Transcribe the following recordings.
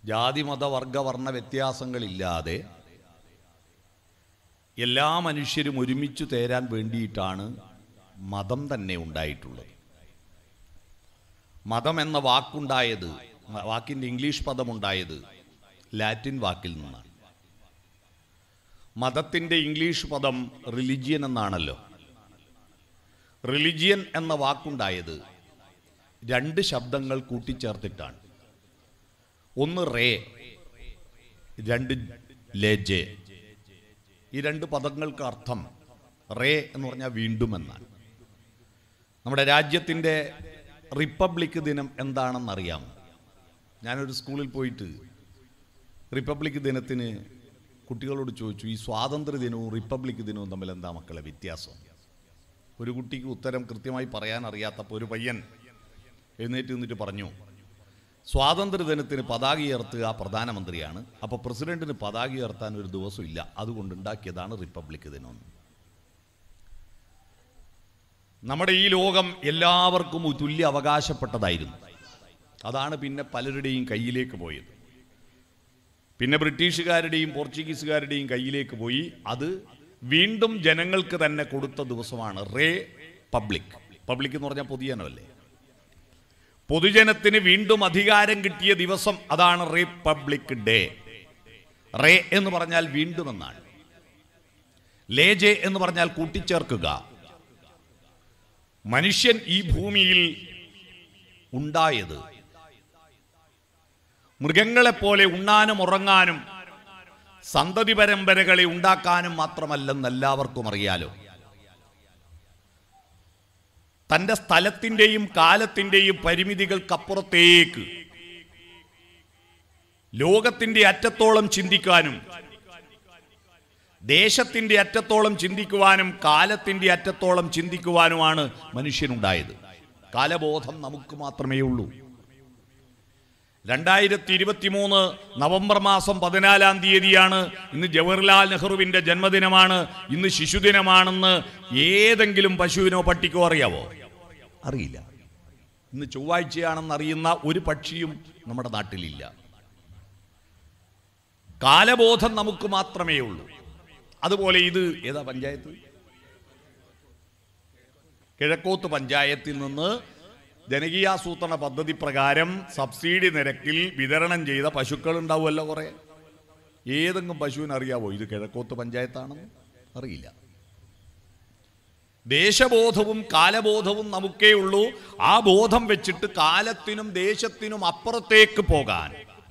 ജാതി മത വർഗ വർണ്ണ വ്യത്യാസങ്ങളില്ലാതെ എല്ലാ മനുഷ്യരും ഒരുമിച്ച് തേരാൻ വേണ്ടിയിട്ടാണ് മതം തന്നെ ഉണ്ടായിട്ടുള്ളത് മതം എന്ന വാക്കുണ്ടായത് വാക്കിൻ്റെ ഇംഗ്ലീഷ് പദമുണ്ടായത് ലാറ്റിൻ വാക്കിൽ നിന്നാണ് മതത്തിൻ്റെ ഇംഗ്ലീഷ് പദം റിലിജിയൻ എന്നാണല്ലോ റിലിജിയൻ എന്ന വാക്കുണ്ടായത് രണ്ട് ശബ്ദങ്ങൾ കൂട്ടിച്ചേർത്തിട്ടാണ് ഒന്ന് റേ രണ്ട് ലേജെ ഈ രണ്ട് പദങ്ങൾക്ക് അർത്ഥം റേ എന്ന് പറഞ്ഞാൽ വീണ്ടും എന്നാണ് നമ്മുടെ രാജ്യത്തിൻ്റെ റിപ്പബ്ലിക് ദിനം എന്താണെന്നറിയാമോ ഞാനൊരു സ്കൂളിൽ പോയിട്ട് റിപ്പബ്ലിക് ദിനത്തിന് കുട്ടികളോട് ചോദിച്ചു ഈ സ്വാതന്ത്ര്യ ദിനവും റിപ്പബ്ലിക് ദിനവും തമ്മിൽ എന്താ മക്കളെ വ്യത്യാസം ഒരു കുട്ടിക്ക് ഉത്തരം കൃത്യമായി പറയാൻ അറിയാത്തപ്പോൾ ഒരു പയ്യൻ എഴുന്നേറ്റ് നിന്നിട്ട് പറഞ്ഞു സ്വാതന്ത്ര്യ ദിനത്തിന് പതാക ഉയർത്തുക പ്രധാനമന്ത്രിയാണ് അപ്പോൾ പ്രസിഡന്റിന് പതാക ഉയർത്താൻ ഒരു ദിവസം ഇല്ല അതുകൊണ്ട് ഉണ്ടാക്കിയതാണ് റിപ്പബ്ലിക് ദിനം നമ്മുടെ ഈ ലോകം എല്ലാവർക്കും തുല്യ അവകാശപ്പെട്ടതായിരുന്നു അതാണ് പിന്നെ പലരുടെയും കയ്യിലേക്ക് പോയത് പിന്നെ ബ്രിട്ടീഷുകാരുടെയും പോർച്ചുഗീസുകാരുടെയും കയ്യിലേക്ക് പോയി അത് വീണ്ടും ജനങ്ങൾക്ക് തന്നെ കൊടുത്ത ദിവസമാണ് റേ പബ്ലിക് പബ്ലിക് എന്ന് പറഞ്ഞാൽ പൊതുജനമല്ലേ പൊതുജനത്തിന് വീണ്ടും അധികാരം കിട്ടിയ ദിവസം അതാണ് റിപ്പബ്ലിക് ഡേ റേ എന്ന് പറഞ്ഞാൽ വീണ്ടും എന്നാണ് ലേജെ എന്ന് പറഞ്ഞാൽ കൂട്ടിച്ചേർക്കുക മനുഷ്യൻ ഈ ഭൂമിയിൽ ഉണ്ടായത് മൃഗങ്ങളെപ്പോലെ ഉണ്ണാനും ഉറങ്ങാനും സന്തതി പരമ്പരകളെ ഉണ്ടാക്കാനും മാത്രമല്ലെന്ന് എല്ലാവർക്കും അറിയാലോ തന്റെ സ്ഥലത്തിന്റെയും കാലത്തിന്റെയും പരിമിതികൾക്കപ്പുറത്തേക്ക് ലോകത്തിന്റെ അറ്റത്തോളം ചിന്തിക്കാനും ദേശത്തിന്റെ അറ്റത്തോളം ചിന്തിക്കുവാനും കാലത്തിന്റെ അറ്റത്തോളം ചിന്തിക്കുവാനുമാണ് മനുഷ്യനുണ്ടായത് കാലബോധം നമുക്ക് മാത്രമേ ഉള്ളൂ രണ്ടായിരത്തി ഇരുപത്തി മൂന്ന് നവംബർ മാസം പതിനാലാം തീയതിയാണ് ഇന്ന് ജവഹർലാൽ നെഹ്റുവിന്റെ ജന്മദിനമാണ് ഇന്ന് ശിശുദിനമാണെന്ന് ഏതെങ്കിലും പശുവിനോ പട്ടിക്കോ അറിയാവോ അറിയില്ല ഇന്ന് ചൊവ്വാഴ്ചയാണെന്ന് അറിയുന്ന ഒരു പക്ഷിയും നമ്മുടെ നാട്ടിലില്ല കാലബോധം നമുക്ക് മാത്രമേ ഉള്ളൂ അതുപോലെ ഇത് ഏതാ പഞ്ചായത്ത് കിഴക്കോത്ത് പഞ്ചായത്തിൽ നിന്ന് ജനകീയാസൂത്രണ പദ്ധതി പ്രകാരം സബ്സിഡി നിരക്കിൽ വിതരണം ചെയ്ത പശുക്കൾ ഉണ്ടാവുമല്ലോ കുറെ ഏതെങ്കിലും പശുവിന് അറിയാവോ ഇത് കിഴക്കോത്ത് പഞ്ചായത്താണെന്ന് അറിയില്ല ദേശബോധവും കാലബോധവും നമുക്കേ ഉള്ളൂ ആ ബോധം വെച്ചിട്ട് കാലത്തിനും ദേശത്തിനും അപ്പുറത്തേക്ക് പോകാൻ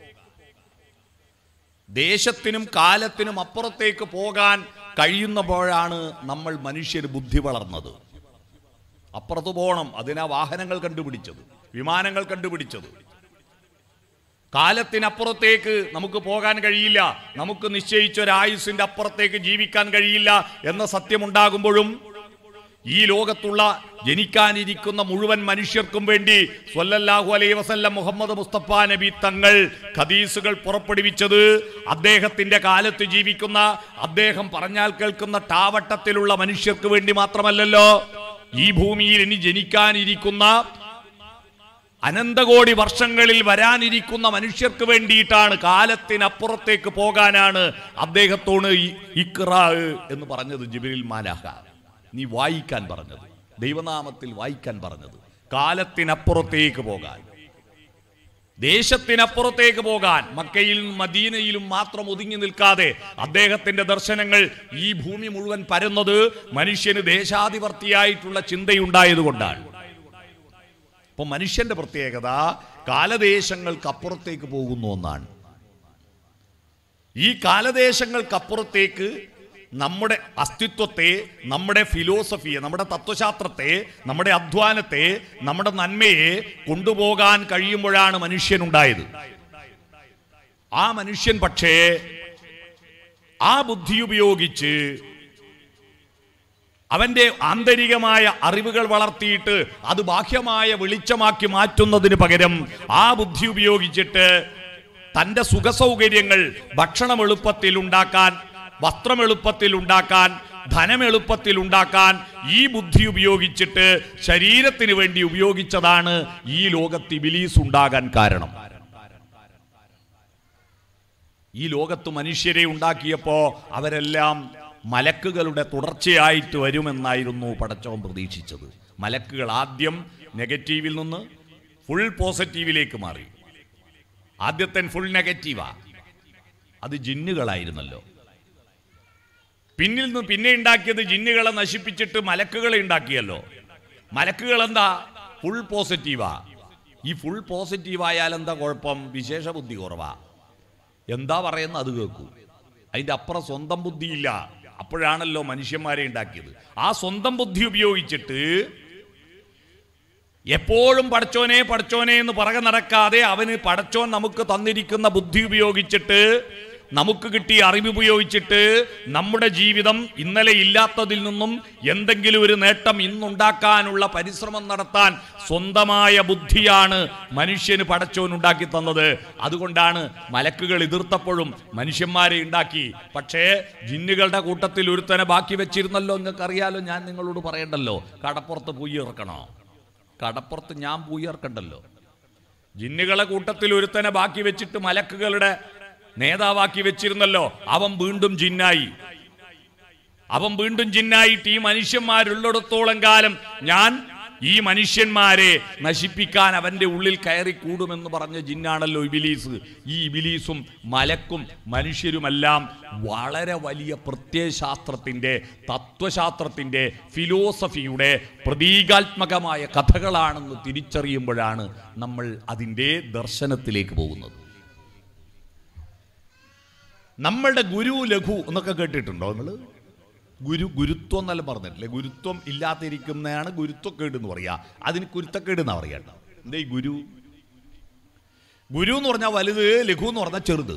ദേശത്തിനും കാലത്തിനും അപ്പുറത്തേക്ക് പോകാൻ കഴിയുന്നപ്പോഴാണ് നമ്മൾ മനുഷ്യർ ബുദ്ധി വളർന്നത് അപ്പുറത്ത് പോകണം അതിനാ വാഹനങ്ങൾ കണ്ടുപിടിച്ചത് വിമാനങ്ങൾ കണ്ടുപിടിച്ചത് കാലത്തിനപ്പുറത്തേക്ക് നമുക്ക് പോകാൻ കഴിയില്ല നമുക്ക് നിശ്ചയിച്ച ഒരു ആയുസിന്റെ അപ്പുറത്തേക്ക് ജീവിക്കാൻ കഴിയില്ല എന്ന സത്യമുണ്ടാകുമ്പോഴും ഈ ലോകത്തുള്ള ജനിക്കാനിരിക്കുന്ന മുഴുവൻ മനുഷ്യർക്കും വേണ്ടി സ്വല്ലല്ലാഹു അലൈഹി വസല്ലം മുഹമ്മദ് മുസ്തഫ നബി തങ്ങൾ ഖദീസുകൾ പുറപ്പെടുവിച്ചത് അദ്ദേഹത്തിന്റെ കാലത്ത് ജീവിക്കുന്ന അദ്ദേഹം പറഞ്ഞാൽ കേൾക്കുന്ന ടാവട്ടത്തിലുള്ള മനുഷ്യർക്ക് വേണ്ടി മാത്രമല്ലല്ലോ ഈ ഭൂമിയിൽ ഇനി ജനിക്കാനിരിക്കുന്ന അനന്തകോടി വർഷങ്ങളിൽ വരാനിരിക്കുന്ന മനുഷ്യർക്ക് വേണ്ടിയിട്ടാണ് കാലത്തിനപ്പുറത്തേക്ക് പോകാനാണ് അദ്ദേഹത്തോട് ഈ- ഇഖ്റാ എന്ന് പറഞ്ഞത് ജിബിരിൽ മാലാഹ നീ വായിക്കാൻ പറഞ്ഞത് ദൈവനാമത്തിൽ വായിക്കാൻ പറഞ്ഞത് കാലത്തിനപ്പുറത്തേക്ക് പോകാൻ ദേശത്തിനപ്പുറത്തേക്ക് പോകാൻ മക്കയിലും മദീനയിലും മാത്രം ഒതുങ്ങി നിൽക്കാതെ അദ്ദേഹത്തിന്റെ ദർശനങ്ങൾ ഈ ഭൂമി മുഴുവൻ പരന്നത് മനുഷ്യന് ദേശാധിപർത്തിയായിട്ടുള്ള ചിന്തയുണ്ടായതുകൊണ്ടാണ് അപ്പൊ മനുഷ്യന്റെ പ്രത്യേകത കാലദേശങ്ങൾക്കപ്പുറത്തേക്ക് പോകുന്നു എന്നാണ് ഈ കാലദേശങ്ങൾക്കപ്പുറത്തേക്ക് നമ്മുടെ അസ്തിത്വത്തെ നമ്മുടെ ഫിലോസഫിയെ നമ്മുടെ തത്വശാസ്ത്രത്തെ നമ്മുടെ അധ്വാനത്തെ നമ്മുടെ നന്മയെ കൊണ്ടുപോകാൻ കഴിയുമ്പോഴാണ് മനുഷ്യനുണ്ടായത് ആ മനുഷ്യൻ പക്ഷേ ആ ബുദ്ധി ഉപയോഗിച്ച് അവന്റെ ആന്തരികമായ അറിവുകൾ വളർത്തിയിട്ട് അത് ബാഹ്യമായ വെളിച്ചമാക്കി മാറ്റുന്നതിന് പകരം ആ ബുദ്ധി ഉപയോഗിച്ചിട്ട് തന്റെ സുഖസൗകര്യങ്ങൾ ഭക്ഷണം എളുപ്പത്തിൽ ഉണ്ടാക്കാൻ വസ്ത്രം എളുപ്പത്തിൽ ഉണ്ടാക്കാൻ ധനം എളുപ്പത്തിൽ ഉണ്ടാക്കാൻ ഈ ബുദ്ധി ഉപയോഗിച്ചിട്ട് ശരീരത്തിന് വേണ്ടി ഉപയോഗിച്ചതാണ് ഈ ലോകത്ത് ഇബിലീസ് ഉണ്ടാകാൻ കാരണം ഈ ലോകത്ത് മനുഷ്യരെ ഉണ്ടാക്കിയപ്പോ അവരെല്ലാം മലക്കുകളുടെ തുടർച്ചയായിട്ട് വരുമെന്നായിരുന്നു പടച്ചവൻ പ്രതീക്ഷിച്ചത് മലക്കുകൾ ആദ്യം നെഗറ്റീവിൽ നിന്ന് ഫുൾ പോസിറ്റീവിലേക്ക് മാറി ആദ്യത്തെ ഫുൾ നെഗറ്റീവാ അത് ജിന്നുകളായിരുന്നല്ലോ പിന്നിൽ നിന്ന് പിന്നെ ഉണ്ടാക്കിയത് ജിന്നുകളെ നശിപ്പിച്ചിട്ട് മലക്കുകളെ ഉണ്ടാക്കിയല്ലോ മലക്കുകൾ എന്താ ഫുൾ പോസിറ്റീവാ ഈ ഫുൾ പോസിറ്റീവ് ആയാൽ എന്താ കുഴപ്പം വിശേഷ ബുദ്ധി കുറവാ എന്താ പറയുന്നത് അത് കേൾക്കൂ അതിന്റെ അപ്പുറം സ്വന്തം ബുദ്ധിയില്ല അപ്പോഴാണല്ലോ മനുഷ്യന്മാരെ ഉണ്ടാക്കിയത് ആ സ്വന്തം ബുദ്ധി ഉപയോഗിച്ചിട്ട് എപ്പോഴും പടച്ചോനെ പടച്ചോനെ എന്ന് പറക നടക്കാതെ അവന് പടച്ചോൻ നമുക്ക് തന്നിരിക്കുന്ന ബുദ്ധി ഉപയോഗിച്ചിട്ട് നമുക്ക് കിട്ടിയ അറിവ് ഉപയോഗിച്ചിട്ട് നമ്മുടെ ജീവിതം ഇന്നലെ ഇല്ലാത്തതിൽ നിന്നും എന്തെങ്കിലും ഒരു നേട്ടം ഇന്നുണ്ടാക്കാനുള്ള പരിശ്രമം നടത്താൻ സ്വന്തമായ ബുദ്ധിയാണ് മനുഷ്യന് പടച്ചോൻ ഉണ്ടാക്കി തന്നത് അതുകൊണ്ടാണ് മലക്കുകൾ എതിർത്തപ്പോഴും മനുഷ്യന്മാരെ ഉണ്ടാക്കി പക്ഷേ ജിന്നുകളുടെ കൂട്ടത്തിൽ ഒരുത്തനെ ബാക്കി വെച്ചിരുന്നല്ലോ നിങ്ങൾക്കറിയാലോ ഞാൻ നിങ്ങളോട് പറയണ്ടല്ലോ കടപ്പുറത്ത് പോയി ഇറക്കണോ കടപ്പുറത്ത് ഞാൻ പോയി ഇറക്കണ്ടല്ലോ ജിന്നുകളെ കൂട്ടത്തിൽ ഒരുത്തനെ ബാക്കി വെച്ചിട്ട് മലക്കുകളുടെ നേതാവാക്കി വെച്ചിരുന്നല്ലോ അവൻ വീണ്ടും ജിന്നായി അവൻ വീണ്ടും ജിന്നായിട്ട് ഈ മനുഷ്യന്മാരുള്ളിടത്തോളം കാലം ഞാൻ ഈ മനുഷ്യന്മാരെ നശിപ്പിക്കാൻ അവന്റെ ഉള്ളിൽ കയറി കൂടുമെന്ന് പറഞ്ഞ ജിന്നാണല്ലോ ഇബിലീസ് ഈ ഇബിലീസും മലക്കും മനുഷ്യരുമെല്ലാം വളരെ വലിയ പ്രത്യയശാസ്ത്രത്തിന്റെ തത്വശാസ്ത്രത്തിന്റെ ഫിലോസഫിയുടെ പ്രതീകാത്മകമായ കഥകളാണെന്ന് തിരിച്ചറിയുമ്പോഴാണ് നമ്മൾ അതിൻ്റെ ദർശനത്തിലേക്ക് പോകുന്നത് നമ്മളുടെ ഗുരു ലഘു എന്നൊക്കെ കേട്ടിട്ടുണ്ടോ നിങ്ങൾ ഗുരു ഗുരുത്വം എന്നെല്ലാം പറഞ്ഞിട്ടില്ലേ ഗുരുത്വം ഇല്ലാതിരിക്കുന്നതാണ് ഗുരുത്വക്കേട് എന്ന് പറയാ അതിന് കുരുത്തക്കേട് എന്നാ പറയാ കേട്ടോ എന്താ ഈ ഗുരു ഗുരു എന്ന് പറഞ്ഞാൽ വലുത് ലഘു എന്ന് പറഞ്ഞാൽ ചെറുത്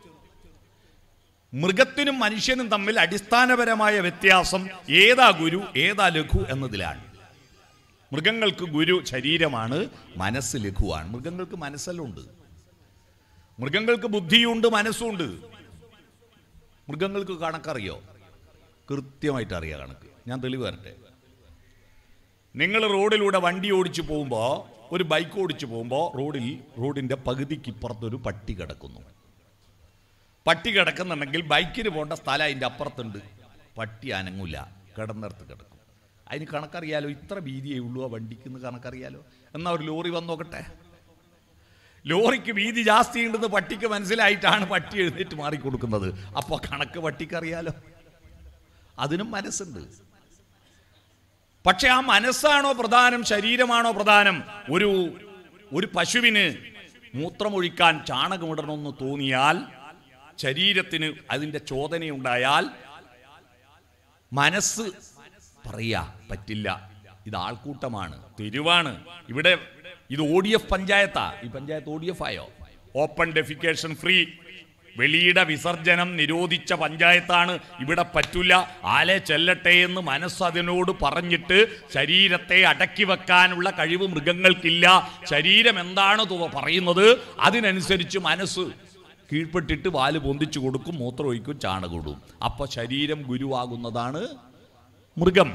മൃഗത്തിനും മനുഷ്യനും തമ്മിൽ അടിസ്ഥാനപരമായ വ്യത്യാസം ഏതാ ഗുരു ഏതാ ലഘു എന്നതിലാണ് മൃഗങ്ങൾക്ക് ഗുരു ശരീരമാണ് മനസ്സ് ലഘുവാണ് മൃഗങ്ങൾക്ക് മനസ്സെല്ലാം ഉണ്ട് മൃഗങ്ങൾക്ക് ബുദ്ധിയുണ്ട് മനസ്സുണ്ട് മൃഗങ്ങൾക്ക് കണക്കറിയോ കൃത്യമായിട്ട് അറിയാം കണക്ക് ഞാൻ തെളിവ് വരട്ടെ നിങ്ങൾ റോഡിലൂടെ വണ്ടി ഓടിച്ചു പോകുമ്പോൾ ഒരു ബൈക്ക് ഓടിച്ചു പോകുമ്പോൾ റോഡിൽ റോഡിന്റെ പകുതിക്ക് ഇപ്പുറത്തൊരു പട്ടി കിടക്കുന്നു പട്ടി കിടക്കുന്നുണ്ടെങ്കിൽ ബൈക്കിന് പോകേണ്ട സ്ഥലം അതിൻ്റെ അപ്പുറത്തുണ്ട് പട്ടി അനങ്ങൂല കിടന്നിടത്ത് കിടക്കും അതിന് കണക്കറിയാലോ ഇത്ര വീതിയേ ഉള്ളൂ ആ വണ്ടിക്ക് എന്ന് കണക്കറിയാലോ എന്നാ ഒരു ലോറി വന്ന് നോക്കട്ടെ ലോറിക്ക് വീതി ജാസ്തി ഉണ്ടെന്ന് പട്ടിക്ക് മനസ്സിലായിട്ടാണ് പട്ടി എഴുന്നേറ്റ് മാറിക്കൊടുക്കുന്നത് അപ്പോൾ കണക്ക് പട്ടിക്കറിയാലോ അതിനും മനസ്സുണ്ട് പക്ഷെ ആ മനസ്സാണോ പ്രധാനം ശരീരമാണോ പ്രധാനം ഒരു ഒരു പശുവിന് മൂത്രമൊഴിക്കാൻ ചാണകമിടണമെന്ന് തോന്നിയാൽ ശരീരത്തിന് അതിൻ്റെ ചോദനയുണ്ടായാൽ മനസ്സ് പറയാ പറ്റില്ല ഇത് ആൾക്കൂട്ടമാണ് തെരുവാണ് ഇവിടെ ഇത് ഒ ഡി എഫ് പഞ്ചായത്താ ഈ പഞ്ചായത്ത് ഒ ഡി എഫ് ആയോ ഓപ്പൺ ഡെഫിക്കേഷൻ ഫ്രീ വെളിയുടെ വിസർജനം നിരോധിച്ച പഞ്ചായത്താണ് ഇവിടെ പറ്റില്ല ആലെ ചെല്ലട്ടെ എന്ന് മനസ്സ് അതിനോട് പറഞ്ഞിട്ട് ശരീരത്തെ അടക്കി വെക്കാനുള്ള കഴിവ് മൃഗങ്ങൾക്കില്ല ശരീരം എന്താണ് തു- പറയുന്നത് അതിനനുസരിച്ച് മനസ്സ് കീഴ്പ്പെട്ടിട്ട് വാല് പൊന്തിച്ചു കൊടുക്കും മൂത്രമൊഴിക്കും ചാണകിടും അപ്പൊ ശരീരം ഗുരുവാകുന്നതാണ് മൃഗം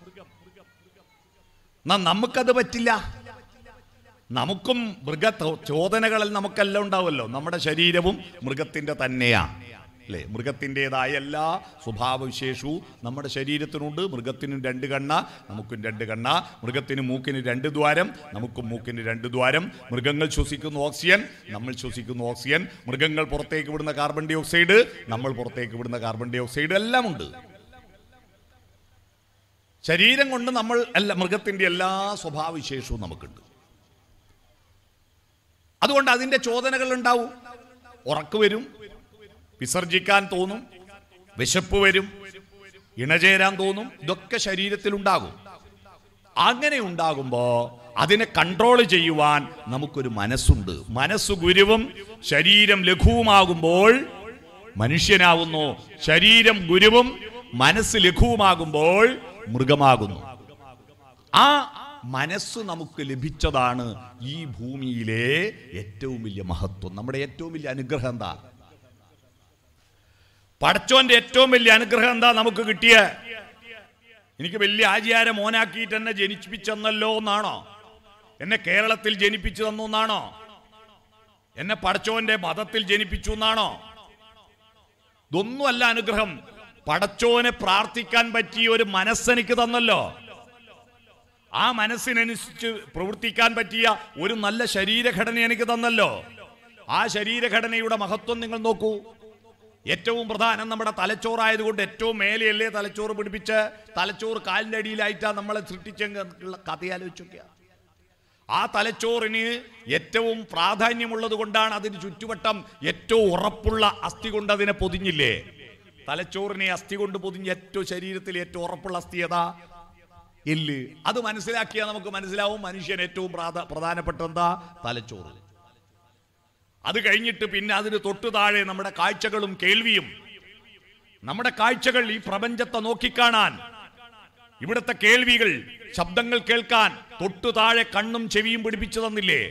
എന്നാ നമുക്കത് പറ്റില്ല നമുക്കും മൃഗ ചോദനകളിൽ നമുക്കെല്ലാം ഉണ്ടാവുമല്ലോ നമ്മുടെ ശരീരവും മൃഗത്തിന്റെ തന്നെയാ അല്ലേ മൃഗത്തിൻ്റെതായ എല്ലാ സ്വഭാവവിശേഷവും നമ്മുടെ ശരീരത്തിനുണ്ട് മൃഗത്തിനും രണ്ട് കണ്ണ നമുക്കും രണ്ട് കണ്ണ മൃഗത്തിന് മൂക്കിന് രണ്ട് ദ്വാരം നമുക്കും മൂക്കിന് രണ്ട് ദ്വാരം മൃഗങ്ങൾ ശ്വസിക്കുന്ന ഓക്സിജൻ നമ്മൾ ശ്വസിക്കുന്ന ഓക്സിജൻ മൃഗങ്ങൾ പുറത്തേക്ക് വിടുന്ന കാർബൺ ഡൈ ഓക്സൈഡ് നമ്മൾ പുറത്തേക്ക് വിടുന്ന കാർബൺ ഡൈ ഓക്സൈഡ് എല്ലാം ഉണ്ട് ശരീരം കൊണ്ട് നമ്മൾ എല്ലാ മൃഗത്തിന്റെ എല്ലാ സ്വഭാവവിശേഷവും നമുക്കുണ്ട് അതുകൊണ്ട് അതിന്റെ ചോദനകൾ ഉണ്ടാവും ഉറക്ക് വരും വിസർജിക്കാൻ തോന്നും വിശപ്പ് വരും ഇണചേരാൻ തോന്നും ഇതൊക്കെ ശരീരത്തിലുണ്ടാകും അങ്ങനെ ഉണ്ടാകുമ്പോ അതിനെ കൺട്രോൾ ചെയ്യുവാൻ നമുക്കൊരു മനസ്സുണ്ട് മനസ്സ് ഗുരുവും ശരീരം ലഘുവുമാകുമ്പോൾ മനുഷ്യനാവുന്നു ശരീരം ഗുരുവും മനസ്സ് ലഘുവുമാകുമ്പോൾ മൃഗമാകുന്നു ആ മനസ്സ് നമുക്ക് ലഭിച്ചതാണ് ഈ ഭൂമിയിലെ ഏറ്റവും വലിയ മഹത്വം നമ്മുടെ ഏറ്റവും വലിയ അനുഗ്രഹം എന്താ പടച്ചോന്റെ ഏറ്റവും വലിയ അനുഗ്രഹം എന്താ നമുക്ക് കിട്ടിയ എനിക്ക് വലിയ ആചാര മോനാക്കിയിട്ട് എന്നെ ജനിപ്പിച്ചെന്നല്ലോ എന്നാണോ എന്നെ കേരളത്തിൽ ജനിപ്പിച്ചു തന്നു എന്നാണോ എന്നെ പടച്ചോന്റെ മതത്തിൽ ജനിപ്പിച്ചു എന്നാണോ ഇതൊന്നുമല്ല അനുഗ്രഹം പടച്ചോനെ പ്രാർത്ഥിക്കാൻ പറ്റിയ ഒരു മനസ്സെനിക്ക് തന്നല്ലോ ആ മനസ്സിനനുസരിച്ച് പ്രവർത്തിക്കാൻ പറ്റിയ ഒരു നല്ല ശരീരഘടന എനിക്ക് തന്നല്ലോ ആ ശരീരഘടനയുടെ മഹത്വം നിങ്ങൾ നോക്കൂ ഏറ്റവും പ്രധാനം നമ്മുടെ തലച്ചോറായതുകൊണ്ട് ഏറ്റവും മേലെയല്ലേ തലച്ചോറ് പിടിപ്പിച്ച് തലച്ചോറ് കാലിൻ്റെ അടിയിലായിട്ടാ നമ്മളെ സൃഷ്ടിച്ചുള്ള കഥയാലോചിച്ചൊക്കെയാ ആ തലച്ചോറിന് ഏറ്റവും പ്രാധാന്യമുള്ളത് കൊണ്ടാണ് അതിന് ചുറ്റുവട്ടം ഏറ്റവും ഉറപ്പുള്ള അസ്ഥി കൊണ്ട് അതിനെ പൊതിഞ്ഞില്ലേ തലച്ചോറിനെ അസ്ഥി കൊണ്ട് പൊതിഞ്ഞ് ഏറ്റവും ശരീരത്തിൽ ഏറ്റവും ഉറപ്പുള്ള അസ്ഥി ഏതാ എല്ല് അത് മനസ്സിലാക്കിയാൽ നമുക്ക് മനസ്സിലാവും മനുഷ്യൻ ഏറ്റവും പ്രാധ- പ്രധാനപ്പെട്ട എന്താ തലച്ചോറ് അത് കഴിഞ്ഞിട്ട് പിന്നെ അതിന് തൊട്ടു താഴെ നമ്മുടെ കാഴ്ചകളും കേൾവിയും നമ്മുടെ കാഴ്ചകൾ ഈ പ്രപഞ്ചത്തെ നോക്കിക്കാണാൻ ഇവിടുത്തെ കേൾവികൾ ശബ്ദങ്ങൾ കേൾക്കാൻ തൊട്ടു താഴെ കണ്ണും ചെവിയും പിടിപ്പിച്ചു തന്നില്ലേ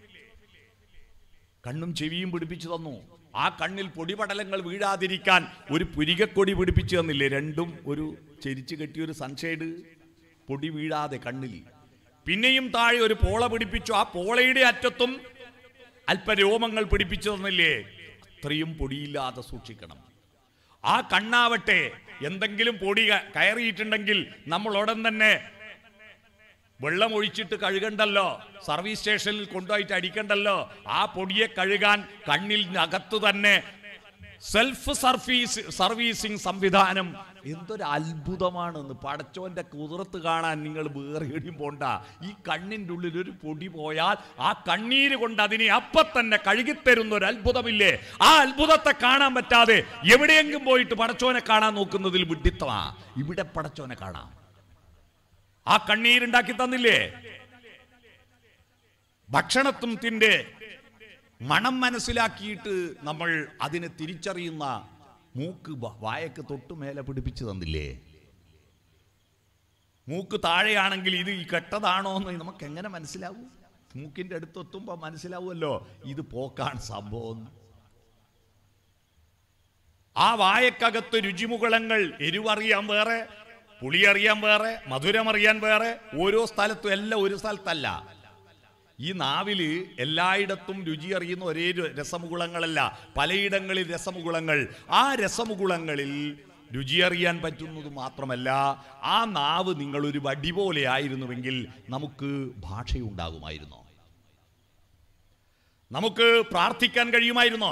കണ്ണും ചെവിയും പിടിപ്പിച്ചു തന്നു ആ കണ്ണിൽ പൊടിപടലങ്ങൾ വീഴാതിരിക്കാൻ ഒരു പുരികക്കൊടി പിടിപ്പിച്ചു തന്നില്ലേ രണ്ടും ഒരു ചെരിച്ചു കെട്ടിയ ഒരു സൺഷെയ്ഡ് പൊടി വീഴാതെ കണ്ണിൽ പിന്നെയും താഴെ ഒരു പോള പിടിപ്പിച്ചു ആ പോളയുടെ അറ്റത്തും അല്പ രോമങ്ങൾ പിടിപ്പിച്ചു തന്നില്ലേ അത്രയും പൊടിയില്ലാതെ സൂക്ഷിക്കണം ആ കണ്ണാവട്ടെ എന്തെങ്കിലും പൊടി ക- കയറിയിട്ടുണ്ടെങ്കിൽ നമ്മൾ ഉടൻ തന്നെ വെള്ളം ഒഴിച്ചിട്ട് കഴുകണ്ടല്ലോ സർവീസ് സ്റ്റേഷനിൽ കൊണ്ടുപോയിട്ട് അടിക്കണ്ടല്ലോ ആ പൊടിയെ കഴുകാൻ കണ്ണിൽ അകത്ത് തന്നെ സെൽഫ് സർവീസ് സർവീസിംഗ് സംവിധാനം എന്തൊരു അത്ഭുതമാണെന്ന് പടച്ചോന്റെ കുതിർത്ത് കാണാൻ നിങ്ങൾ വേറെ എവിടെയും പോണ്ട ഈ കണ്ണിൻ്റെ ഉള്ളിൽ ഒരു പൊടി പോയാൽ ആ കണ്ണീര് കൊണ്ട് അതിനെ അപ്പൊ തന്നെ കഴുകിത്തരുന്ന ഒരു അത്ഭുതമില്ലേ ആ അത്ഭുതത്തെ കാണാൻ പറ്റാതെ എവിടെയെങ്കിലും പോയിട്ട് പടച്ചോനെ കാണാൻ നോക്കുന്നതിൽ വിഡിത്തമാ ഇവിടെ പടച്ചോനെ കാണാം ആ കണ്ണീരുണ്ടാക്കി തന്നില്ലേ ഭക്ഷണത്തിന്റെ മണം മനസ്സിലാക്കിയിട്ട് നമ്മൾ അതിനെ തിരിച്ചറിയുന്ന മൂക്ക് വ- വായക്ക് തൊട്ടു മേലെ പിടിപ്പിച്ചു തന്നില്ലേ മൂക്ക് താഴെയാണെങ്കിൽ ഇത് ഈ കെട്ടതാണോ എന്ന് നമുക്ക് എങ്ങനെ മനസ്സിലാവും മൂക്കിന്റെ അടുത്തെത്തുമ്പോൾ മനസ്സിലാവുമല്ലോ ഇത് പോക്കാൻ സംഭവം എന്ന്. ആ വായക്കകത്ത് രുചിമുകളങ്ങൾ എരിവറിയാൻ വേറെ പുളിയറിയാൻ വേറെ മധുരമറിയാൻ വേറെ ഓരോ സ്ഥലത്തും എല്ലാം ഒരു സ്ഥലത്തല്ല ഈ നാവില് എല്ലായിടത്തും രുചി അറിയുന്ന ഒരേ രു- രസമുകുളങ്ങളല്ല പലയിടങ്ങളിൽ രസമുകുളങ്ങൾ ആ രസമുകുളങ്ങളിൽ രുചി അറിയാൻ പറ്റുന്നത് മാത്രമല്ല ആ നാവ് നിങ്ങളൊരു വടി പോലെ ആയിരുന്നുവെങ്കിൽ നമുക്ക് ഭാഷയുണ്ടാകുമായിരുന്നോ നമുക്ക് പ്രാർത്ഥിക്കാൻ കഴിയുമായിരുന്നോ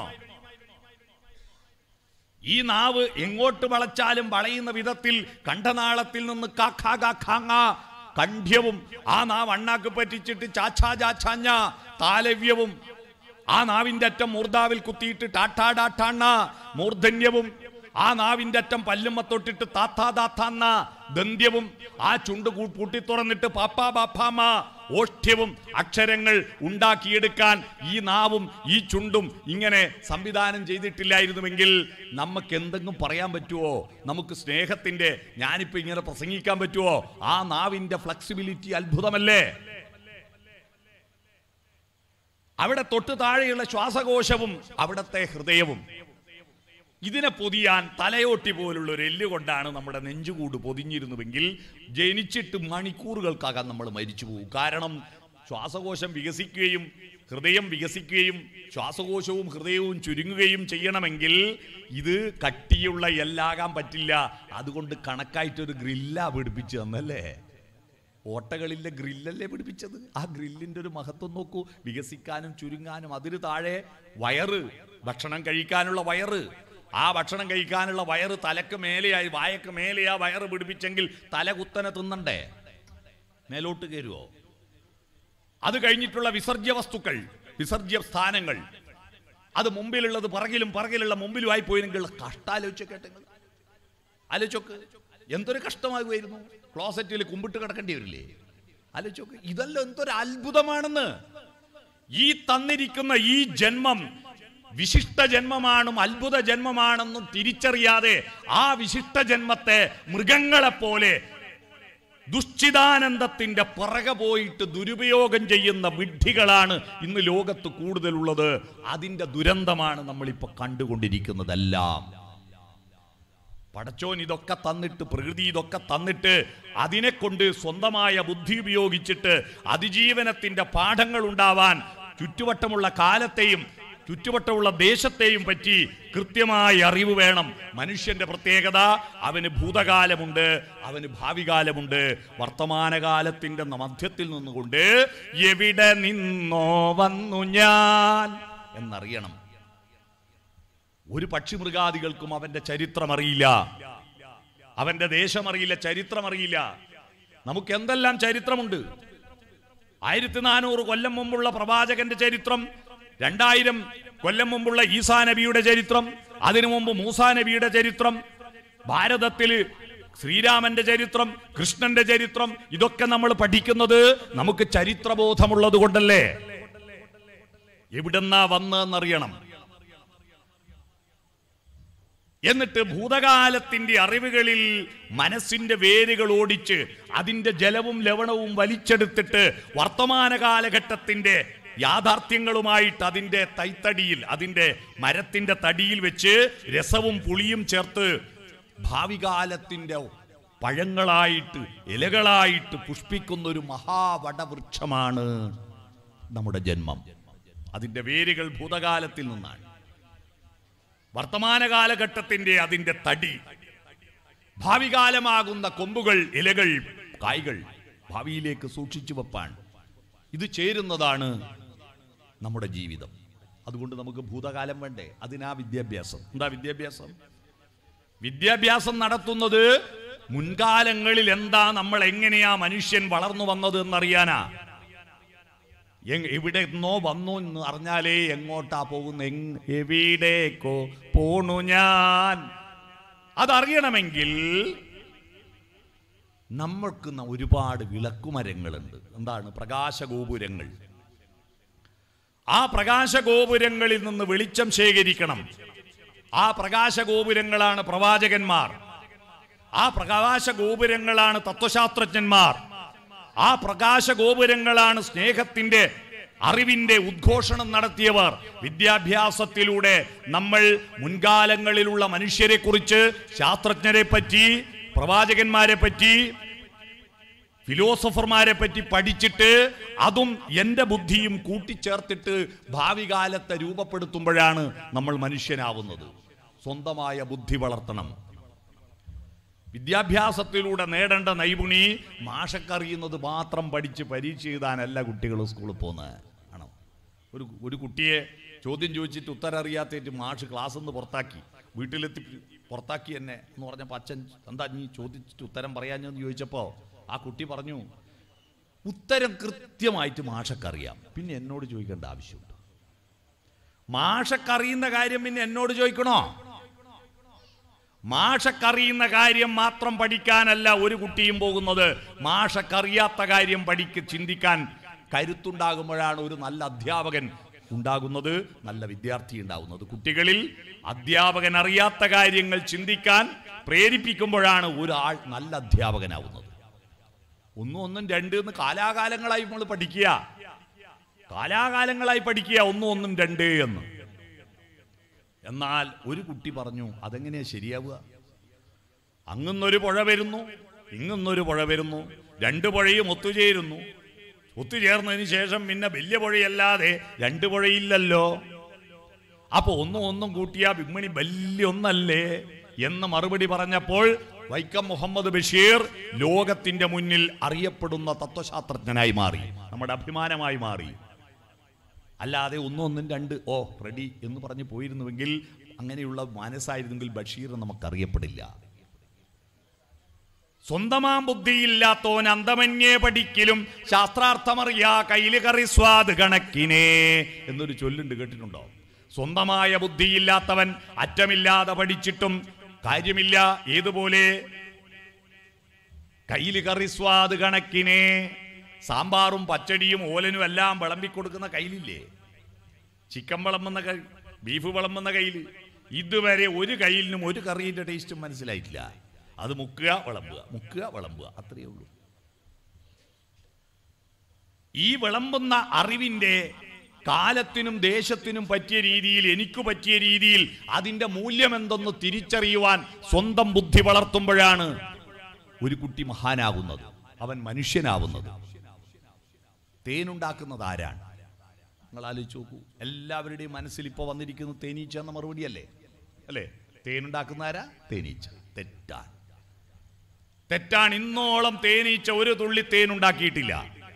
ഈ നാവ് എങ്ങോട്ട് വളച്ചാലും വളയുന്ന വിധത്തിൽ കണ്ഠനാളത്തിൽ നിന്ന് കാഖാ കാഖാങ്ങ കണ്ഠ്യവും ആ നാവ് അണ്ണാക്ക് പറ്റിച്ചിട്ട് ചാച്ചാ ചാച്ചാഞ്ഞ താലവ്യവും ആ നാവിന്റെ അറ്റം മൂർധാവിൽ കുത്തിയിട്ട് ടാട്ടാ ഡാട്ടാണ്ണ മൂർധന്യവും ആ നാവിന്റെ അറ്റം പല്ലുമ്മ തൊട്ടിട്ട് താത്താ താത്താന്ന ദന്ത്യവും ആ ചുണ്ട് കൂ- പൂട്ടി തുറന്നിട്ട് പാപ്പാ ബാപ്പാമ ഓഷ്ഠ്യവും അക്ഷരങ്ങൾ ഉണ്ടാക്കിയെടുക്കാൻ ഈ നാവും ഈ ചുണ്ടും ഇങ്ങനെ സംവിധാനം ചെയ്തിട്ടില്ലായിരുന്നുവെങ്കിൽ നമുക്ക് എന്തെങ്കിലും പറയാൻ പറ്റുമോ നമുക്ക് സ്നേഹത്തിന്റെ ഞാനിപ്പോ ഇങ്ങനെ പ്രസംഗിക്കാൻ പറ്റുമോ ആ നാവിന്റെ ഫ്ലെക്സിബിലിറ്റി അത്ഭുതമല്ലേ അവിടെ തൊട്ട് താഴെയുള്ള ശ്വാസകോശവും അവിടത്തെ ഹൃദയവും ഇതിനെ പൊതിയാൻ തലയോട്ടി പോലുള്ള ഒരു എല്ല് കൊണ്ടാണ് നമ്മുടെ നെഞ്ചുകൂട് പൊതിഞ്ഞിരുന്നുവെങ്കിൽ ജനിച്ചിട്ട് മണിക്കൂറുകൾക്കകം നമ്മൾ മരിച്ചു പോകും കാരണം ശ്വാസകോശം വികസിക്കുകയും ഹൃദയം വികസിക്കുകയും ശ്വാസകോശവും ഹൃദയവും ചുരുങ്ങുകയും ചെയ്യണമെങ്കിൽ ഇത് കട്ടിയുള്ള എല്ലാകാൻ പറ്റില്ല അതുകൊണ്ട് കണക്കായിട്ടൊരു ഗ്രില്ല പിടിപ്പിച്ചു തന്നല്ലേ ഓട്ടകളിലെ ഗ്രില്ലല്ലേ പിടിപ്പിച്ചത് ആ ഗ്രില്ലിന്റെ ഒരു മഹത്വം നോക്കൂ വികസിക്കാനും ചുരുങ്ങാനും അതിന് താഴെ വയറ് ഭക്ഷണം കഴിക്കാനുള്ള വയറ് ആ ഭക്ഷണം കഴിക്കാനുള്ള വയറ് തലക്ക് മേലെയായി വായക്ക് മേലെയാ വയറ് പിടിപ്പിച്ചെങ്കിൽ തല കുത്തനെ തിന്നണ്ടേ മേലോട്ട് കയറുവോ അത് കഴിഞ്ഞിട്ടുള്ള വിസർജ്യ വസ്തുക്കൾ വിസർജ്യ സ്ഥാനങ്ങൾ അത് മുമ്പിലുള്ളത് പിറകിലും പിറകിലുള്ള മുമ്പിലുമായി പോയെങ്കിൽ കഷ്ടാലോചിച്ച കേട്ടെങ്കിൽ ആലോചിച്ചോക്ക് എന്തൊരു കഷ്ടമാകുമായിരുന്നു ക്ലോസറ്റിൽ കുമ്പിട്ട് കിടക്കേണ്ടി വരില്ലേ ആലോചിച്ചോക്ക് ഇതെല്ലാം എന്തൊരു അത്ഭുതമാണെന്ന് ഈ തന്നിരിക്കുന്ന ഈ ജന്മം വിശിഷ്ട ജന്മമാണും അത്ഭുത ജന്മമാണെന്നും തിരിച്ചറിയാതെ ആ വിശിഷ്ട ജന്മത്തെ മൃഗങ്ങളെ പോലെ ദുശ്ചിതാനന്ദത്തിന്റെ പിറകെ പോയിട്ട് ദുരുപയോഗം ചെയ്യുന്ന വിഡ്ഢികളാണ് ഇന്ന് ലോകത്ത് കൂടുതലുള്ളത് അതിന്റെ ദുരന്തമാണ് നമ്മളിപ്പോ കണ്ടുകൊണ്ടിരിക്കുന്നതെല്ലാം പടച്ചോൻ ഇതൊക്കെ തന്നിട്ട് പ്രകൃതി ഇതൊക്കെ തന്നിട്ട് അതിനെ കൊണ്ട് സ്വന്തമായ ബുദ്ധി ഉപയോഗിച്ചിട്ട് അതിജീവനത്തിന്റെ പാഠങ്ങൾ ഉണ്ടാവാൻ ചുറ്റുവട്ടമുള്ള കാലത്തെയും ചുറ്റുവട്ടമുള്ള ദേശത്തെയും പറ്റി കൃത്യമായ അറിവ് വേണം മനുഷ്യന്റെ പ്രത്യേകത അവന് ഭൂതകാലമുണ്ട് അവന് ഭാവികാലമുണ്ട് വർത്തമാനകാലത്തിന്റെ മധ്യത്തിൽ നിന്നുകൊണ്ട് എവിടെ നിന്നോ വന്നു ഞാൻ എന്നറിയണം ഒരു പക്ഷിമൃഗാദികൾക്കും അവന്റെ ചരിത്രം അറിയില്ല അവന്റെ ദേശം അറിയില്ല ചരിത്രം അറിയില്ല നമുക്ക് എന്തെല്ലാം ചരിത്രമുണ്ട് ആയിരത്തി നാനൂറ് കൊല്ലം മുമ്പുള്ള പ്രവാചകന്റെ ചരിത്രം രണ്ടായിരം കൊല്ലം മുമ്പുള്ള ഈസാ നബിയുടെ ചരിത്രം അതിനു മുമ്പ് മൂസാ നബിയുടെ ചരിത്രം ഭാരതത്തില് ശ്രീരാമന്റെ ചരിത്രം കൃഷ്ണന്റെ ചരിത്രം ഇതൊക്കെ നമ്മൾ പഠിക്കുന്നത് നമുക്ക് ചരിത്രബോധമുള്ളത് കൊണ്ടല്ലേ എവിടെന്നാ വന്നതെന്നറിയണം എന്നിട്ട് ഭൂതകാലത്തിന്റെ അറിവുകളിൽ മനസ്സിന്റെ വേരുകൾ ഓടിച്ച് അതിന്റെ ജലവും ലവണവും വലിച്ചെടുത്തിട്ട് വർത്തമാന കാലഘട്ടത്തിന്റെ യാഥാർത്ഥ്യങ്ങളുമായിട്ട് അതിന്റെ തൈത്തടിയിൽ അതിന്റെ മരത്തിന്റെ തടിയിൽ വെച്ച് രസവും പുളിയും ചേർത്ത് ഭാവി കാലത്തിന്റെ പഴങ്ങളായിട്ട് ഇലകളായിട്ട് പുഷ്പിക്കുന്ന ഒരു മഹാവടവൃക്ഷമാണ് നമ്മുടെ ജന്മം അതിന്റെ വേരുകൾ ഭൂതകാലത്തിൽ നിന്നാണ് വർത്തമാന കാലഘട്ടത്തിന്റെ അതിന്റെ തടി ഭാവി കാലമാകുന്ന കൊമ്പുകൾ ഇലകൾ കായ്കൾ ഭാവിയിലേക്ക് സൂക്ഷിച്ചു വെപ്പാൻ ഇത് ചേരുന്നതാണ് നമ്മുടെ ജീവിതം അതുകൊണ്ട് നമുക്ക് ഭൂതകാലം വേണ്ടേ അതിനാ വിദ്യാഭ്യാസം എന്താ വിദ്യാഭ്യാസം വിദ്യാഭ്യാസം നടത്തുന്നത് മുൻകാലങ്ങളിൽ എന്താ നമ്മൾ എങ്ങനെയാ മനുഷ്യൻ വളർന്നു വന്നത് എന്നറിയാനാ എങ് എവിടെ നിന്നോ വന്നു എന്ന് അറിഞ്ഞാലേ എങ്ങോട്ടാ പോകുന്ന എങ് എവിടേക്കോ പോണു ഞാൻ അതറിയണമെങ്കിൽ നമ്മൾക്ക് ന- ഒരുപാട് വിളക്കുമരങ്ങളുണ്ട് എന്താണ് പ്രകാശഗോപുരങ്ങൾ ആ പ്രകാശഗോപുരങ്ങളിൽ നിന്ന് വെളിച്ചം ശേഖരിക്കണം ആ പ്രകാശഗോപുരങ്ങളാണ് പ്രവാചകന്മാർ ആ പ്രകാശഗോപുരങ്ങളാണ് തത്വശാസ്ത്രജ്ഞന്മാർ ആ പ്രകാശഗോപുരങ്ങളാണ് സ്നേഹത്തിന്റെ അറിവിന്റെ ഉദ്ഘോഷണം നടത്തിയവർ വിദ്യാഭ്യാസത്തിലൂടെ നമ്മൾ മുൻകാലങ്ങളിലുള്ള മനുഷ്യരെ കുറിച്ച് ശാസ്ത്രജ്ഞരെ പറ്റി പ്രവാചകന്മാരെ പറ്റി ഫിലോസഫർമാരെ പറ്റി പഠിച്ചിട്ട് അതും എൻ്റെ ബുദ്ധിയും കൂട്ടിച്ചേർത്തിട്ട് ഭാവി കാലത്തെ രൂപപ്പെടുത്തുമ്പോഴാണ് നമ്മൾ മനുഷ്യനാവുന്നത് സ്വന്തമായ ബുദ്ധി വളർത്തണം വിദ്യാഭ്യാസത്തിലൂടെ നേടേണ്ട നൈപുണി മാഷക്കറിയുന്നത് മാത്രം പഠിച്ച് പരീക്ഷ എഴുതാനല്ല കുട്ടികൾ സ്കൂളിൽ പോകുന്നത് ആണോ ഒരു ഒരു കുട്ടിയെ ചോദ്യം ചോദിച്ചിട്ട് ഉത്തരം അറിയാത്തേറ്റ് മാഷ് ക്ലാസ്സിൽ നിന്ന് പുറത്താക്കി വീട്ടിലെത്തി പുറത്താക്കി എന്നെ എന്ന് പറഞ്ഞപ്പോൾ അച്ഛൻ എന്താ നീ ചോദിച്ചിട്ട് ഉത്തരം പറയാഞ്ഞെന്ന് ചോദിച്ചപ്പോൾ ആ കുട്ടി പറഞ്ഞു ഉത്തരം കൃത്യമായിട്ട് മാഷക്കറിയാം പിന്നെ എന്നോട് ചോദിക്കേണ്ട ആവശ്യമുണ്ട് മാഷക്കറിയുന്ന കാര്യം പിന്നെ എന്നോട് ചോദിക്കണോ മാഷക്കറിയുന്ന കാര്യം മാത്രം പഠിക്കാനല്ല ഒരു കുട്ടിയും പോകുന്നത് മാഷക്കറിയാത്ത കാര്യം പഠിക്ക് ചിന്തിക്കാൻ കരുത്തുണ്ടാകുമ്പോഴാണ് ഒരു നല്ല അധ്യാപകൻ ഉണ്ടാകുന്നത് നല്ല വിദ്യാർത്ഥി ഉണ്ടാകുന്നത് കുട്ടികളിൽ അധ്യാപകൻ അറിയാത്ത കാര്യങ്ങൾ ചിന്തിക്കാൻ പ്രേരിപ്പിക്കുമ്പോഴാണ് ഒരാൾ നല്ല അധ്യാപകനാവുന്നത് ഒന്നും ഒന്നും രണ്ട് എന്ന് കാലാകാലങ്ങളായി നമ്മൾ പഠിക്കുക കാലാകാലങ്ങളായി പഠിക്കുക ഒന്നും ഒന്നും രണ്ട് എന്ന് എന്നാൽ ഒരു കുട്ടി പറഞ്ഞു അതെങ്ങനെയാ ശരിയാവുക അങ്ങുന്നൊരു പുഴ വരുന്നു ഇങ്ങുന്നൊരു പുഴ വരുന്നു രണ്ട് പുഴയും ഒത്തുചേരുന്നു ഒത്തുചേർന്നതിന് ശേഷം പിന്നെ വലിയ പുഴയല്ലാതെ രണ്ട് പുഴയില്ലല്ലോ അപ്പൊ ഒന്നും ഒന്നും കൂട്ടിയാ ബിമ്മണി വലിയ ഒന്നല്ലേ എന്ന് മറുപടി പറഞ്ഞപ്പോൾ വൈക്കം മുഹമ്മദ് ബഷീർ ലോകത്തിന്റെ മുന്നിൽ അറിയപ്പെടുന്ന തത്വശാസ്ത്രജ്ഞനായി മാറി നമ്മുടെ അഭിമാനമായി മാറി അല്ലാതെ ഒന്നും ഒന്നും രണ്ട് ഓ റെഡി എന്ന് പറഞ്ഞ് പോയിരുന്നുവെങ്കിൽ അങ്ങനെയുള്ള മനസ്സായിരുന്നെങ്കിൽ ബഷീർ നമുക്കറിയപ്പെടില്ല സ്വന്തമാം ബുദ്ധിയില്ലാത്തോൻ അന്തമന്യേ പഠിക്കലും ശാസ്ത്രാർത്ഥമറിയാ കയ്യില് കറി സ്വാദ് കണക്കിനെ എന്നൊരു ചൊല്ലുണ്ട് കേട്ടിട്ടുണ്ടോ സ്വന്തമായ ബുദ്ധിയില്ലാത്തവൻ അറ്റമില്ലാതെ പഠിച്ചിട്ടും കാര്യമില്ല ഏതുപോലെ കയ്യിൽ കറി സ്വാദ് കണക്കിനെ സാമ്പാറും പച്ചടിയും ഓലനും എല്ലാം വിളമ്പിക്കൊടുക്കുന്ന കയ്യിലില്ലേ ചിക്കൻ വിളമ്പുന്ന കൈ ബീഫ് വിളമ്പുന്ന കയ്യിൽ ഇതുവരെ ഒരു കയ്യിലിനും ഒരു കറിയുടെ ടേസ്റ്റും മനസ്സിലായിട്ടില്ല അത് മുക്കുക വിളമ്പുക മുക്കുക വിളമ്പുക അത്രയേ ഉള്ളൂ ഈ വിളമ്പുന്ന അറിവിന്റെ കാലത്തിനും ദേശത്തിനും പറ്റിയ രീതിയിൽ എനിക്ക് പറ്റിയ രീതിയിൽ അതിന്റെ മൂല്യം എന്തെന്ന് തിരിച്ചറിയുവാൻ സ്വന്തം ബുദ്ധി വളർത്തുമ്പോഴാണ് ഒരു കുട്ടി മഹാനാകുന്നത് അവൻ മനുഷ്യനാവുന്നത് തേനുണ്ടാക്കുന്നത് ആരാണ് നിങ്ങൾ ആലോചിച്ച് നോക്കൂ എല്ലാവരുടെയും മനസ്സിൽ ഇപ്പോൾ വന്നിരിക്കുന്ന തേനീച്ച എന്ന മറുപടിയല്ലേ അല്ലേ തേനുണ്ടാക്കുന്നതാരാ തേനീച്ച തെറ്റാണ് തെറ്റാണ് ഇന്നോളം തേനീച്ച ഒരു തുള്ളി തേൻ ഉണ്ടാക്കിയിട്ടില്ല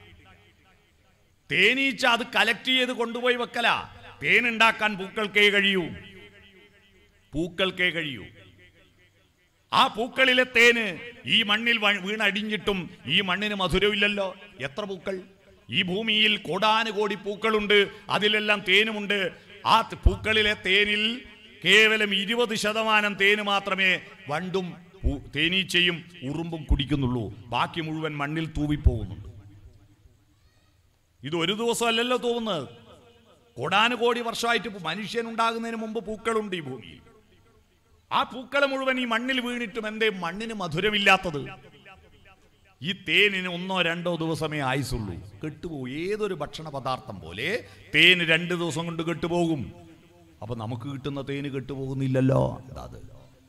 തേനീച്ച അത് കലക്ട് ചെയ്ത് കൊണ്ടുപോയി വെക്കല തേൻ ഉണ്ടാക്കാൻ പൂക്കൾക്കേ കഴിയൂ പൂക്കൾക്കേ കഴിയൂ ആ പൂക്കളിലെ തേന് ഈ മണ്ണിൽ വ- വീണടിഞ്ഞിട്ടും ഈ മണ്ണിന് മധുരമില്ലല്ലോ എത്ര പൂക്കൾ ഈ ഭൂമിയിൽ കോടാനുകോടി പൂക്കളുണ്ട് അതിലെല്ലാം തേനുമുണ്ട് ആ ത- പൂക്കളിലെ തേനിൽ കേവലം ഇരുപത് ശതമാനം തേന് മാത്രമേ വണ്ടും പൂ- തേനീച്ചയും ഉറുമ്പും കുടിക്കുന്നുള്ളൂ ബാക്കി മുഴുവൻ മണ്ണിൽ തൂവിപ്പോകുന്നുണ്ട് ഇത് ഒരു ദിവസമല്ലല്ലോ തോന്നുന്നത് കോടാനുകോടി വർഷമായിട്ട് ഇപ്പൊ മനുഷ്യൻ ഉണ്ടാകുന്നതിന് മുമ്പ് പൂക്കളുണ്ട് ഈ ഭൂമിയിൽ ആ പൂക്കൾ മുഴുവൻ ഈ മണ്ണിൽ വീണിട്ടും എന്തേ മണ്ണിന് മധുരമില്ലാത്തത് ഈ തേനിന് ഒന്നോ രണ്ടോ ദിവസമേ ആയുസുള്ളൂ കെട്ടുപോകും ഏതൊരു ഭക്ഷണ പദാർത്ഥം പോലെ തേന് രണ്ട് ദിവസം കൊണ്ട് കെട്ടുപോകും അപ്പൊ നമുക്ക് കിട്ടുന്ന തേന് കെട്ടുപോകുന്നില്ലല്ലോ അതാ അത്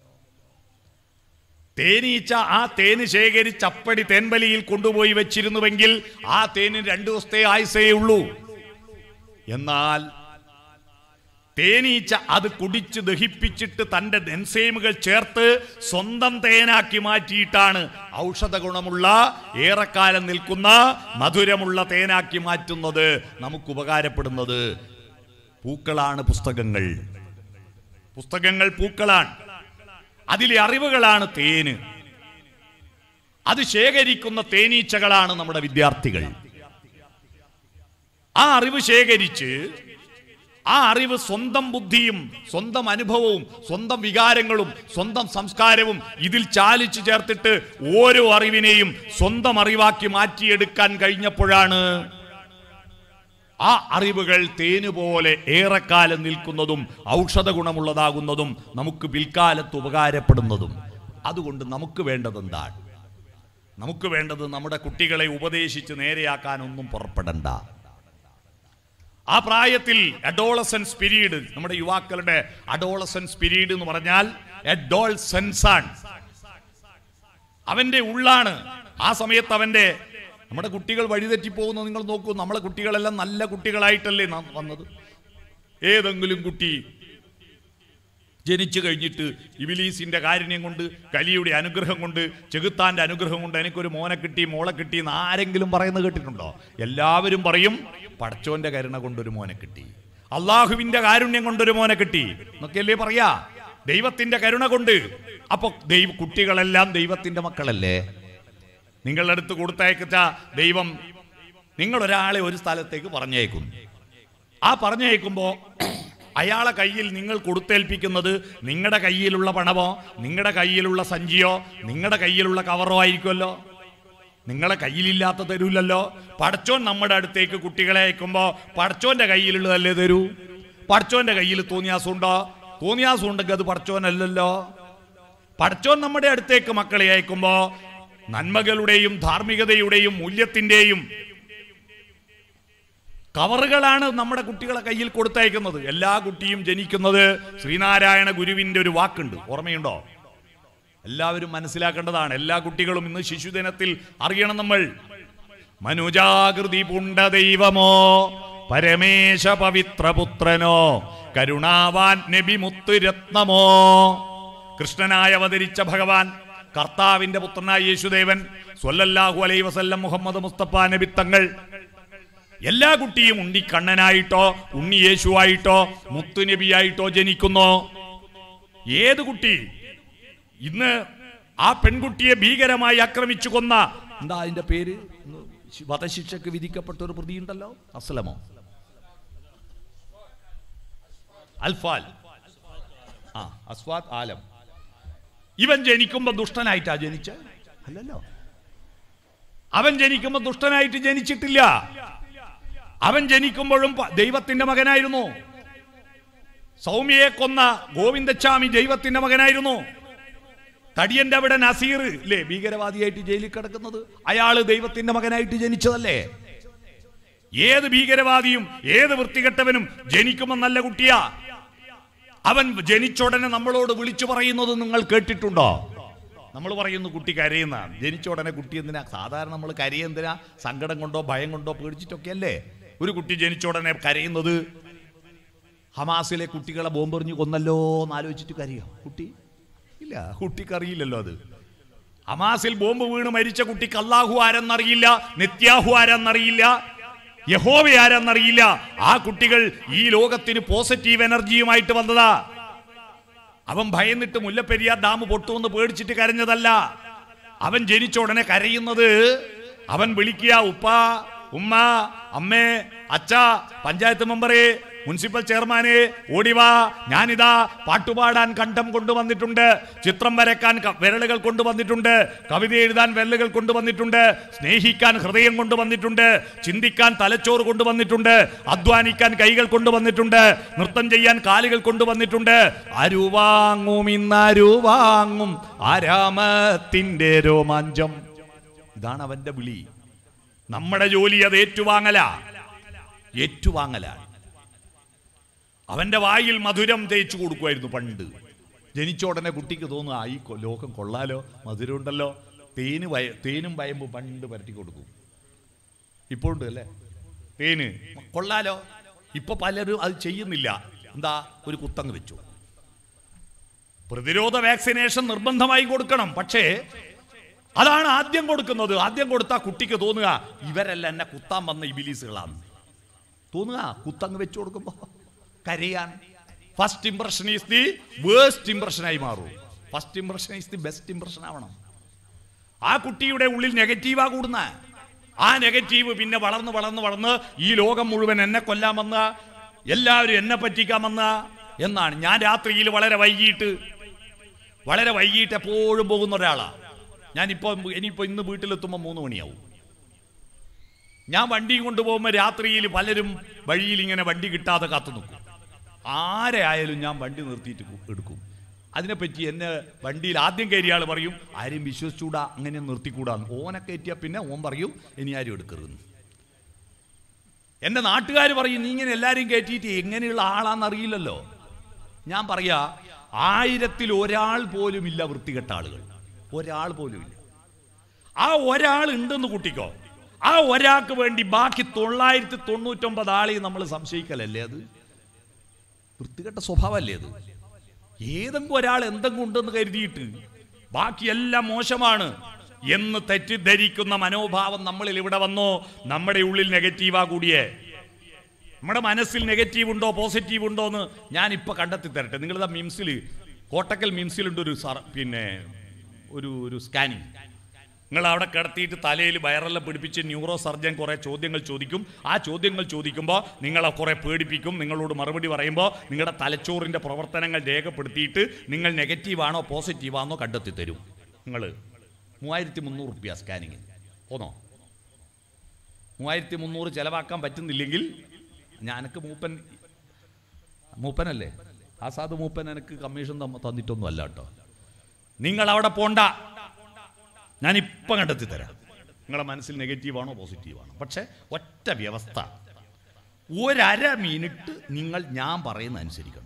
തേനീച്ച ആ തേന് ശേഖരിച്ച് അപ്പടി തേൻവലിയിൽ കൊണ്ടുപോയി വെച്ചിരുന്നുവെങ്കിൽ ആ തേനിന് രണ്ടു ദിവസത്തെ ആയുസേ ഉള്ളൂ എന്നാൽ തേനീച്ച അത് കുടിച്ച് ദഹിപ്പിച്ചിട്ട് തന്റെ എൻസൈമുകൾ ചേർത്ത് സ്വന്തം തേനാക്കി മാറ്റിയിട്ടാണ് ഔഷധ ഗുണമുള്ള ഏറെക്കാലം നിൽക്കുന്ന മധുരമുള്ള തേനാക്കി മാറ്റുന്നത് നമുക്ക് ഉപകാരപ്പെടുന്നത് പൂക്കളാണ് പുസ്തകങ്ങൾ പുസ്തകങ്ങൾ പൂക്കളാണ് അതിലെ അറിവുകളാണ് തേന് അത് ശേഖരിക്കുന്ന തേനീച്ചകളാണ് നമ്മുടെ വിദ്യാർത്ഥികൾ ആ അറിവ് ശേഖരിച്ച് ആ അറിവ് സ്വന്തം ബുദ്ധിയും സ്വന്തം അനുഭവവും സ്വന്തം വികാരങ്ങളും സ്വന്തം സംസ്കാരവും ഇതിൽ ചാലിച്ചു ചേർത്തിട്ട് ഓരോ അറിവിനെയും സ്വന്തം അറിവാക്കി മാറ്റിയെടുക്കാൻ കഴിഞ്ഞപ്പോഴാണ് ആ അറിവുകൾ തേനുപോലെ ഏറെക്കാലം നിൽക്കുന്നതും ഔഷധ ഗുണമുള്ളതാകുന്നതും നമുക്ക് പിൽക്കാലത്ത് ഉപകാരപ്പെടുന്നതും അതുകൊണ്ട് നമുക്ക് വേണ്ടത് എന്താണ് നമുക്ക് വേണ്ടത് നമ്മുടെ കുട്ടികളെ ഉപദേശിച്ച് നേരെയാക്കാനൊന്നും പുറപ്പെടണ്ട ആ പ്രായത്തിൽ അഡോളസൻസ് പീരീഡ് നമ്മുടെ യുവാക്കളുടെ അഡോളസൻസ് പീരീഡ് എന്ന് പറഞ്ഞാൽ അഡോൾസെൻസ് ആണ് അവന്റെ ഉള്ളാണ് ആ സമയത്ത് അവന്റെ നമ്മുടെ കുട്ടികൾ വഴിതെറ്റി പോകുന്നത് നിങ്ങൾ നോക്കൂ നമ്മളെ കുട്ടികളെല്ലാം നല്ല കുട്ടികളായിട്ടല്ലേ നാം വന്നത് ഏതെങ്കിലും കുട്ടി ജനിച്ചു കഴിഞ്ഞിട്ട് ഇബിലീസിന്റെ കാരുണ്യം കൊണ്ട് കലിയുടെ അനുഗ്രഹം കൊണ്ട് ചെകുത്താന്റെ അനുഗ്രഹം കൊണ്ട് എനിക്കൊരു മോനെ കിട്ടി മോളെ കിട്ടി എന്ന് ആരെങ്കിലും പറയുന്നത് കേട്ടിട്ടുണ്ടോ എല്ലാവരും പറയും പടച്ചോന്റെ കരുണ കൊണ്ടൊരു മോനെ കിട്ടി അള്ളാഹുവിന്റെ കാരുണ്യം കൊണ്ടൊരു മോനെ കിട്ടി എന്നൊക്കെയല്ലേ പറയാ ദൈവത്തിന്റെ കരുണ കൊണ്ട് അപ്പൊ ദൈവ കുട്ടികളെല്ലാം ദൈവത്തിന്റെ മക്കളല്ലേ നിങ്ങളുടെ അടുത്ത് കൊടുത്തയച്ച ദൈവം നിങ്ങൾ ഒരാളെ ഒരു സ്ഥലത്തേക്ക് പറഞ്ഞയക്കുന്നു ആ പറഞ്ഞയക്കുമ്പോ അയാളെ കയ്യിൽ നിങ്ങൾ കൊടുത്തേൽപ്പിക്കുന്നത് നിങ്ങളുടെ കയ്യിലുള്ള പണമോ നിങ്ങളുടെ കയ്യിലുള്ള സഞ്ചിയോ നിങ്ങളുടെ കയ്യിലുള്ള കവറോ ആയിരിക്കുമല്ലോ നിങ്ങളെ കയ്യിലില്ലാത്ത തരൂലല്ലോ പടച്ചോൻ നമ്മുടെ അടുത്തേക്ക് കുട്ടികളെ അയക്കുമ്പോ പടച്ചോന്റെ കയ്യിലുള്ളതല്ലേ തരൂ പടച്ചോന്റെ കയ്യിൽ തോന്നിയാസം ഉണ്ടോ തോന്നിയാസം ഉണ്ടെങ്കിൽ അത് പടച്ചോനല്ലല്ലോ പടച്ചോൻ നമ്മുടെ അടുത്തേക്ക് മക്കളെ അയക്കുമ്പോ നന്മകളുടെയും ധാർമ്മികതയുടെയും മൂല്യത്തിന്റെയും കവറുകളാണ് നമ്മുടെ കുട്ടികളെ കയ്യിൽ കൊടുത്തയക്കുന്നത് എല്ലാ കുട്ടിയും ജനിക്കുന്നത് ശ്രീനാരായണ ഗുരുവിന്റെ ഒരു വാക്കുണ്ട് ഓർമ്മയുണ്ടോ എല്ലാവരും മനസ്സിലാക്കേണ്ടതാണ് എല്ലാ കുട്ടികളും ഇന്ന് ശിശുദിനത്തിൽ അറിയണം നമ്മൾ മനുജാകൃതി പുണ്ട ദൈവമോ പരമേശ പവിത്രപുത്രനോ കരുണാവാൻ നബി മുത്തുരത്നമോ കൃഷ്ണനായി അവതരിച്ച ഭഗവാൻ കർത്താവിന്റെ പുത്രനായ യേശുദേവൻ സ്വല്ലല്ലാഹു അലൈ വസല്ലം മുഹമ്മദ് മുസ്തഫ നബി തങ്ങൾ എല്ലാ കുട്ടിയും ഉണ്ണി കണ്ണനായിട്ടോ ഉണ്ണി യേശുവായിട്ടോ മുത്തുനബിയായിട്ടോ ജനിക്കുന്നു ഏത് കുട്ടി ഇന്ന് ആ പെൺകുട്ടിയെ ഭീകരമായി ആക്രമിച്ചു കൊന്ന എന്താ അതിന്റെ പേര് ഇന്ന് ശി- വധശിക്ഷക്ക് വിധിക്കപ്പെട്ട ഒരു പ്രതിയുണ്ടല്ലോ അസ്ലമോ അൽഫാൽ ആ അസ്വാദ് ആലം ഇവൻ ജനിക്കുമ്പോ ദുഷ്ടനായിട്ടാ ജനിച്ച അല്ലല്ലോ അവൻ ജനിക്കുമ്പോ ദുഷ്ടനായിട്ട് ജനിച്ചിട്ടില്ല അവൻ ജനിക്കുമ്പോഴും പ- ദൈവത്തിന്റെ മകനായിരുന്നു സൗമ്യയെ കൊന്ന ഗോവിന്ദച്ചാമി ദൈവത്തിന്റെ മകനായിരുന്നു തടിയന്റെ അവിടെ നസീർ ഇല്ലേ ഭീകരവാദിയായിട്ട് ജയിലിൽ കിടക്കുന്നത് അയാള് ദൈവത്തിന്റെ മകനായിട്ട് ജനിച്ചതല്ലേ ഏത് ഭീകരവാദിയും ഏത് വൃത്തികെട്ടവനും ജനിക്കുമ്പോൾ നല്ല കുട്ടിയാ അവൻ ജനിച്ചുടനെ നമ്മളോട് വിളിച്ചു പറയുന്നത് നിങ്ങൾ കേട്ടിട്ടുണ്ടോ നമ്മൾ പറയുന്നു കുട്ടി കരയുന്ന ജനിച്ച ഉടനെ കുട്ടി എന്തിനാ സാധാരണ നമ്മൾ കരയെന്തിനാ സങ്കടം കൊണ്ടോ ഭയം കൊണ്ടോ പേടിച്ചിട്ടൊക്കെ അല്ലേ ഒരു കുട്ടി ജനിച്ച ഉടനെ കരയുന്നത് ഹമാസിലെ കുട്ടികളെ ബോംബെറിഞ്ഞ് കൊന്നല്ലോ എന്ന് ആലോചിച്ചിട്ട് കരയോ കുട്ടി ഇല്ല കുട്ടിക്ക് അറിയില്ലല്ലോ അത് ഹമാസിൽ ബോംബ് വീണ് മരിച്ച കുട്ടിക്ക് അള്ളാഹു ആരെന്നറിയില്ല നിത്യാഹു ആരെന്നറിയില്ല യഹോവ ആരെന്നറിയില്ല ആ കുട്ടികൾ ഈ ലോകത്തിന് പോസിറ്റീവ് എനർജിയുമായിട്ട് വന്നതാ അവൻ ഭയന്നിട്ട് മുല്ലപ്പെരിയാർ ഡാം പൊട്ടുമെന്ന് പേടിച്ചിട്ട് കരഞ്ഞതല്ല അവൻ ജനിച്ച ഉടനെ കരയുന്നത് അവൻ വിളിക്കുക ഉപ്പ ഉമ്മ അമ്മേ അച്ഛ പഞ്ചായത്ത് മെമ്പറെ മുനിസിപ്പൽ ചെയർമാനെ ഓടിവാ ഞാനിതാ പാട്ടുപാടാൻ കണ്ഠം കൊണ്ടുവന്നിട്ടുണ്ട് ചിത്രം വരയ്ക്കാൻ ക- വിരലുകൾ കൊണ്ടുവന്നിട്ടുണ്ട് കവിത എഴുതാൻ വിരലുകൾ കൊണ്ടുവന്നിട്ടുണ്ട് സ്നേഹിക്കാൻ ഹൃദയം കൊണ്ടുവന്നിട്ടുണ്ട് ചിന്തിക്കാൻ തലച്ചോറ് കൊണ്ടുവന്നിട്ടുണ്ട് അധ്വാനിക്കാൻ കൈകൾ കൊണ്ടുവന്നിട്ടുണ്ട് നൃത്തം ചെയ്യാൻ കാലുകൾ കൊണ്ടുവന്നിട്ടുണ്ട് അരുവാങ്ങും ഇന്നരുവാങ്ങും ആരാമത്തിന്റെ രോമാഞ്ചം ഇതാണ് അവന്റെ വിളി നമ്മുടെ ജോലി അത് ഏറ്റുവാങ്ങല ഏറ്റുവാങ്ങലാണ് അവന്റെ വായിൽ മധുരം തേച്ചു കൊടുക്കുമായിരുന്നു പണ്ട് ജനിച്ച ഉടനെ കുട്ടിക്ക് തോന്നുക ആ ഈ കൊ- ലോകം കൊള്ളാലോ മധുരം ഉണ്ടല്ലോ തേന് വയ തേനും വയമ്പ് പണ്ട് പരട്ടി കൊടുക്കും ഇപ്പോഴുണ്ട് അല്ലേ തേന് കൊള്ളാലോ ഇപ്പൊ പലരും അത് ചെയ്യുന്നില്ല എന്താ ഒരു കുത്തങ്ങ് വെച്ചു പ്രതിരോധ വാക്സിനേഷൻ നിർബന്ധമായി കൊടുക്കണം പക്ഷേ അതാണ് ആദ്യം കൊടുക്കുന്നത് ആദ്യം കൊടുത്താ കുട്ടിക്ക് തോന്നുക ഇവരല്ല എന്നെ കുത്താൻ വന്ന ഇബിലീസുകളാണ് തോന്നുക കുത്തങ്ങ് വെച്ചു കൊടുക്കുമ്പോ കരയാൻ first impression is the waste ഇംപ്രഷനായി മാറും first impression is the best impression ആവണം ആ കുട്ടിയുടെ ഉള്ളിൽ നെഗറ്റീവാ കൂടുന്ന ആ നെഗറ്റീവ് പിന്നെ വളർന്ന് വളർന്ന് വളർന്ന് ഈ ലോകം മുഴുവൻ എന്നെ കൊല്ലാമെന്ന എല്ലാവരും എന്നെ പറ്റിക്കാമെന്ന എന്നാണ് ഞാൻ രാത്രിയിൽ വളരെ വൈകിട്ട് വളരെ വൈകിട്ട് എപ്പോഴും പോകുന്ന ഒരാളാ ഞാനിപ്പോ ഇനിയിപ്പോ ഇന്ന് വീട്ടിലെത്തുമ്പോൾ മൂന്ന് മണിയാവും ഞാൻ വണ്ടിയും കൊണ്ടുപോകുമ്പോൾ രാത്രിയിൽ പലരും വഴിയിൽ ഇങ്ങനെ വണ്ടി കിട്ടാതെ കാത്തു നിൽക്കും ആരെ ആയാലും ഞാൻ വണ്ടി നിർത്തിയിട്ട് കു- എടുക്കും അതിനെപ്പറ്റി എന്നെ വണ്ടിയിൽ ആദ്യം കയറിയ ആൾ പറയും ആരെയും വിശ്വസിച്ചൂടാ അങ്ങനെ നിർത്തിക്കൂടാ ഓനെ കയറ്റിയാൽ പിന്നെ ഓൻ പറയും ഇനി ആരും എടുക്കരുതെന്ന് എന്റെ നാട്ടുകാർ പറയും നീ ഇങ്ങനെ എല്ലാരെയും കയറ്റിയിട്ട് എങ്ങനെയുള്ള ആളാണെന്നറിയില്ലല്ലോ ഞാൻ പറയാ ആയിരത്തിൽ ഒരാൾ പോലും ഇല്ല വൃത്തികെട്ട ആളുകൾ ഒരാൾ പോലും ഇല്ല ആ ഒരാൾ ഉണ്ടെന്ന് കൂട്ടിക്കോ ആ ഒരാൾക്ക് വേണ്ടി ബാക്കി തൊള്ളായിരത്തി തൊണ്ണൂറ്റൊമ്പത് ആളെയും നമ്മൾ സംശയിക്കലല്ലേ അത് വൃത്തികെട്ട സ്വഭാവമല്ലേ അത് ഏതെങ്കിലും ഒരാൾ എന്തെങ്കിലും ഉണ്ടെന്ന് കരുതിയിട്ട് ബാക്കിയെല്ലാം മോശമാണ് എന്ന് തെറ്റിദ്ധരിക്കുന്ന മനോഭാവം നമ്മളിൽ ഇവിടെ വന്നോ നമ്മുടെ ഉള്ളിൽ നെഗറ്റീവാ കൂടിയേ നമ്മുടെ മനസ്സിൽ നെഗറ്റീവ് ഉണ്ടോ പോസിറ്റീവ് ഉണ്ടോ എന്ന് ഞാൻ ഇപ്പൊ കണ്ടെത്തി തരട്ടെ നിങ്ങളിതാ മിംസിൽ കോട്ടക്കൽ മിംസിലുണ്ട് ഒരു സാർ പിന്നെ ഒരു ഒരു സ്കാനിങ് നിങ്ങൾ അവിടെ കിടത്തിയിട്ട് തലയിൽ വയറെല്ലാം പിടിപ്പിച്ച് ന്യൂറോ സർജൻ കുറെ ചോദ്യങ്ങൾ ചോദിക്കും ആ ചോദ്യങ്ങൾ ചോദിക്കുമ്പോൾ നിങ്ങളെ കുറെ പേടിപ്പിക്കും നിങ്ങളോട് മറുപടി പറയുമ്പോൾ നിങ്ങളുടെ തലച്ചോറിന്റെ പ്രവർത്തനങ്ങൾ രേഖപ്പെടുത്തിയിട്ട് നിങ്ങൾ നെഗറ്റീവാണോ പോസിറ്റീവാണോ കണ്ടെത്തി തരും നിങ്ങൾ മൂവായിരത്തി മുന്നൂറ് റുപ്യ സ്കാനിങ്ങിന് പോന്നോ മൂവായിരത്തി മുന്നൂറ് ചെലവാക്കാൻ പറ്റുന്നില്ലെങ്കിൽ ഞാനക്ക് മൂപ്പൻ മൂപ്പനല്ലേ ആസാദ് മൂപ്പൻ എനിക്ക് കമ്മീഷൻ തമ്മ- തന്നിട്ടൊന്നും അല്ല കേട്ടോ നിങ്ങൾ അവിടെ പോണ്ട ഞാൻ ഇപ്പം കണ്ടെത്തി തരാം നിങ്ങളുടെ മനസ്സിൽ നെഗറ്റീവാണോ പോസിറ്റീവാണോ പക്ഷെ ഒറ്റ വ്യവസ്ഥ ഒരര മിനിറ്റ് നിങ്ങൾ ഞാൻ പറയുന്ന അനുസരിക്കണം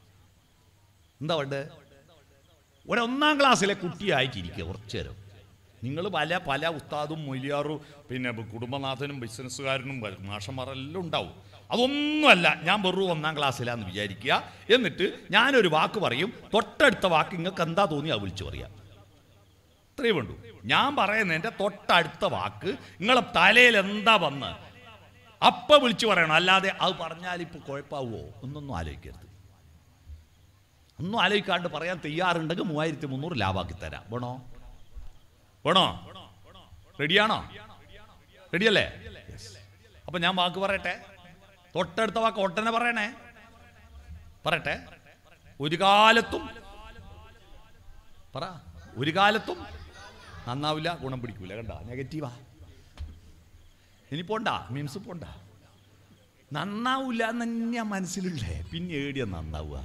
എന്താ വേണ്ടത് ഒരൊന്നാം ക്ലാസ്സിലെ കുട്ടിയായിട്ടിരിക്കുക കുറച്ചു നേരം നിങ്ങൾ പല പല ഉസ്താദും മൊയ്ലിയാറും പിന്നെ കുടുംബനാഥനും ബിസിനസ്സുകാരനും മാഷന്മാരെല്ലാം ഉണ്ടാവും അതൊന്നുമല്ല ഞാൻ വെറും ഒന്നാം ക്ലാസ്സിലാന്ന് വിചാരിക്കുക എന്നിട്ട് ഞാനൊരു വാക്ക് പറയും തൊട്ടടുത്ത വാക്ക് നിങ്ങൾക്ക് എന്താ തോന്നി അത് വിളിച്ചു പറയാം ഇത്രയേ വേണ്ടൂ ഞാൻ പറയുന്നതിന്റെ തൊട്ടടുത്ത വാക്ക് നിങ്ങളെ തലയിൽ എന്താ വന്ന് അപ്പ വിളിച്ചു പറയണം അല്ലാതെ അത് പറഞ്ഞാൽ ഇപ്പൊ കുഴപ്പാവോ ഒന്നൊന്നും ആലോചിക്കരുത് ഒന്നും ആലോചിക്കാണ്ട് പറയാൻ തയ്യാറുണ്ടെങ്കിൽ മൂവായിരത്തി മുന്നൂറ് ലാഭാക്കി തരാം വേണോ വേണോ റെഡിയാണോ റെഡിയല്ലേ അപ്പൊ ഞാൻ വാക്ക് പറയട്ടെ തൊട്ടടുത്ത വാക്ക് ഒട്ടനെ പറയണേ പറയട്ടെ ഒരു കാലത്തും പറ ഒരു കാലത്തും നന്നാവില്ല ഗുണം പിടിക്കൂല കണ്ട നെഗറ്റീവാ ഇനി പോണ്ട മീൻസ് പോണ്ട നന്നാവൂല എന്ന് തന്നെയാ മനസ്സിലുള്ളേ പിന്നെ ഏടിയ നന്നാവുക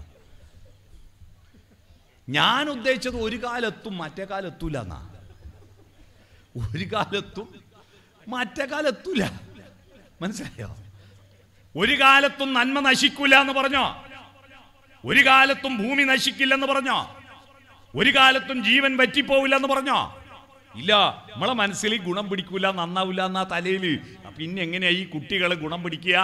ഞാൻ ഉദ്ദേശിച്ചത് ഒരു കാലത്തും മറ്റേ കാലത്തൂല എന്നാ ഒരു കാലത്തും മറ്റേ കാലത്തൂല മനസ്സിലായോ ഒരു കാലത്തും നന്മ നശിക്കൂല എന്ന് പറഞ്ഞോ ഒരു കാലത്തും ഭൂമി നശിക്കില്ലെന്ന് പറഞ്ഞോ ഒരു കാലത്തും ജീവൻ പറ്റിപ്പോവില്ലെന്ന് പറഞ്ഞോ ഇല്ല നമ്മളെ മനസ്സിൽ ഗുണം പിടിക്കൂല നന്നാവില്ല എന്നാ തലയില് പിന്നെ എങ്ങനെയാ ഈ കുട്ടികളെ ഗുണം പിടിക്കുക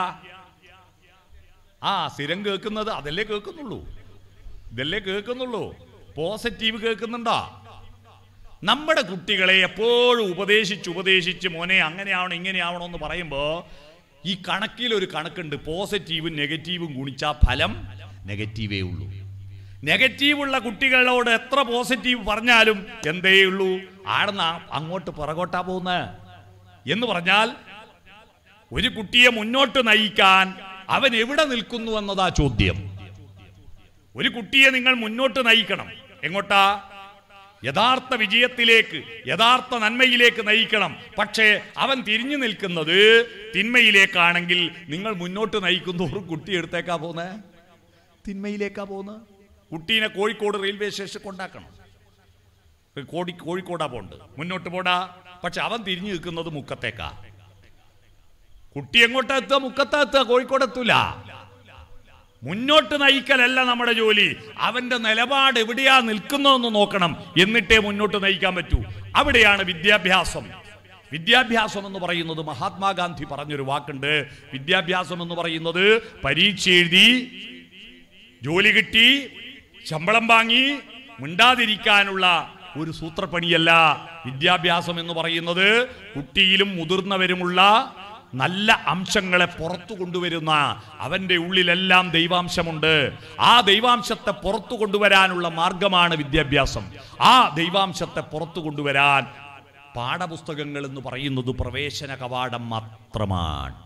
ആ സ്ഥിരം കേൾക്കുന്നത് അതല്ലേ കേൾക്കുന്നുള്ളൂ ഇതല്ലേ കേൾക്കുന്നുള്ളൂ പോസിറ്റീവ് കേൾക്കുന്നുണ്ടോ നമ്മുടെ കുട്ടികളെ എപ്പോഴും ഉപദേശിച്ച് ഉപദേശിച്ച് മോനെ അങ്ങനെയാവണം ഇങ്ങനെയാവണം എന്ന് പറയുമ്പോൾ ഈ കണക്കിൽ ഒരു കണക്കുണ്ട് പോസിറ്റീവും നെഗറ്റീവും ഗുണിച്ചാൽ ഫലം നെഗറ്റീവേ ഉള്ളൂ നെഗറ്റീവുള്ള കുട്ടികളോട് എത്ര പോസിറ്റീവ് പറഞ്ഞാലും എന്തേ ഉള്ളൂ ആടുന്ന അങ്ങോട്ട് പുറകോട്ടാ പോകുന്നത് എന്ന് പറഞ്ഞാൽ ഒരു കുട്ടിയെ മുന്നോട്ട് നയിക്കാൻ അവൻ എവിടെ നിൽക്കുന്നു എന്നതാ ചോദ്യം ഒരു കുട്ടിയെ നിങ്ങൾ മുന്നോട്ട് നയിക്കണം എങ്ങോട്ടാ യഥാർത്ഥ വിജയത്തിലേക്ക് യഥാർത്ഥ നന്മയിലേക്ക് നയിക്കണം പക്ഷേ അവൻ തിരിഞ്ഞു നിൽക്കുന്നത് തിന്മയിലേക്കാണെങ്കിൽ നിങ്ങൾ മുന്നോട്ട് നയിക്കുന്നതോറും കുട്ടി എടുത്തേക്കാ പോന്നെ തിന്മയിലേക്കാ പോകുന്നത് കുട്ടീനെ കോഴിക്കോട് റെയിൽവേ സ്റ്റേഷൻ കൊണ്ടാക്കണം കോടി കോഴിക്കോടാ പോണ്ട് മുന്നോട്ട് പോടാ പക്ഷെ അവൻ തിരിഞ്ഞു നിൽക്കുന്നത് മുക്കത്തേക്കാ കുട്ടി എങ്ങോട്ടാ എത്തുക മുക്കത്താ എത്തുക കോഴിക്കോട് എത്തൂല മുന്നോട്ട് നയിക്കലല്ല നമ്മുടെ ജോലി അവന്റെ നിലപാട് എവിടെയാ നിൽക്കുന്നതെന്ന് നോക്കണം എന്നിട്ടേ മുന്നോട്ട് നയിക്കാൻ പറ്റൂ അവിടെയാണ് വിദ്യാഭ്യാസം വിദ്യാഭ്യാസം എന്ന് പറയുന്നത് മഹാത്മാഗാന്ധി പറഞ്ഞൊരു വാക്കുണ്ട് വിദ്യാഭ്യാസം എന്ന് പറയുന്നത് പരീക്ഷ എഴുതി ജോലി കിട്ടി ശമ്പളം വാങ്ങി മിണ്ടാതിരിക്കാനുള്ള ഒരു സൂത്രപ്പണിയല്ല വിദ്യാഭ്യാസം എന്ന് പറയുന്നത് കുട്ടിയിലും മുതിർന്നവരുമുള്ള നല്ല അംശങ്ങളെ പുറത്തു കൊണ്ടുവരുന്ന അവന്റെ ഉള്ളിലെല്ലാം ദൈവാംശമുണ്ട് ആ ദൈവാംശത്തെ പുറത്തു കൊണ്ടുവരാനുള്ള മാർഗമാണ് വിദ്യാഭ്യാസം ആ ദൈവാംശത്തെ പുറത്തു കൊണ്ടുവരാൻ പാഠപുസ്തകങ്ങൾ എന്ന് പറയുന്നത് പ്രവേശന കവാടം മാത്രമാണ്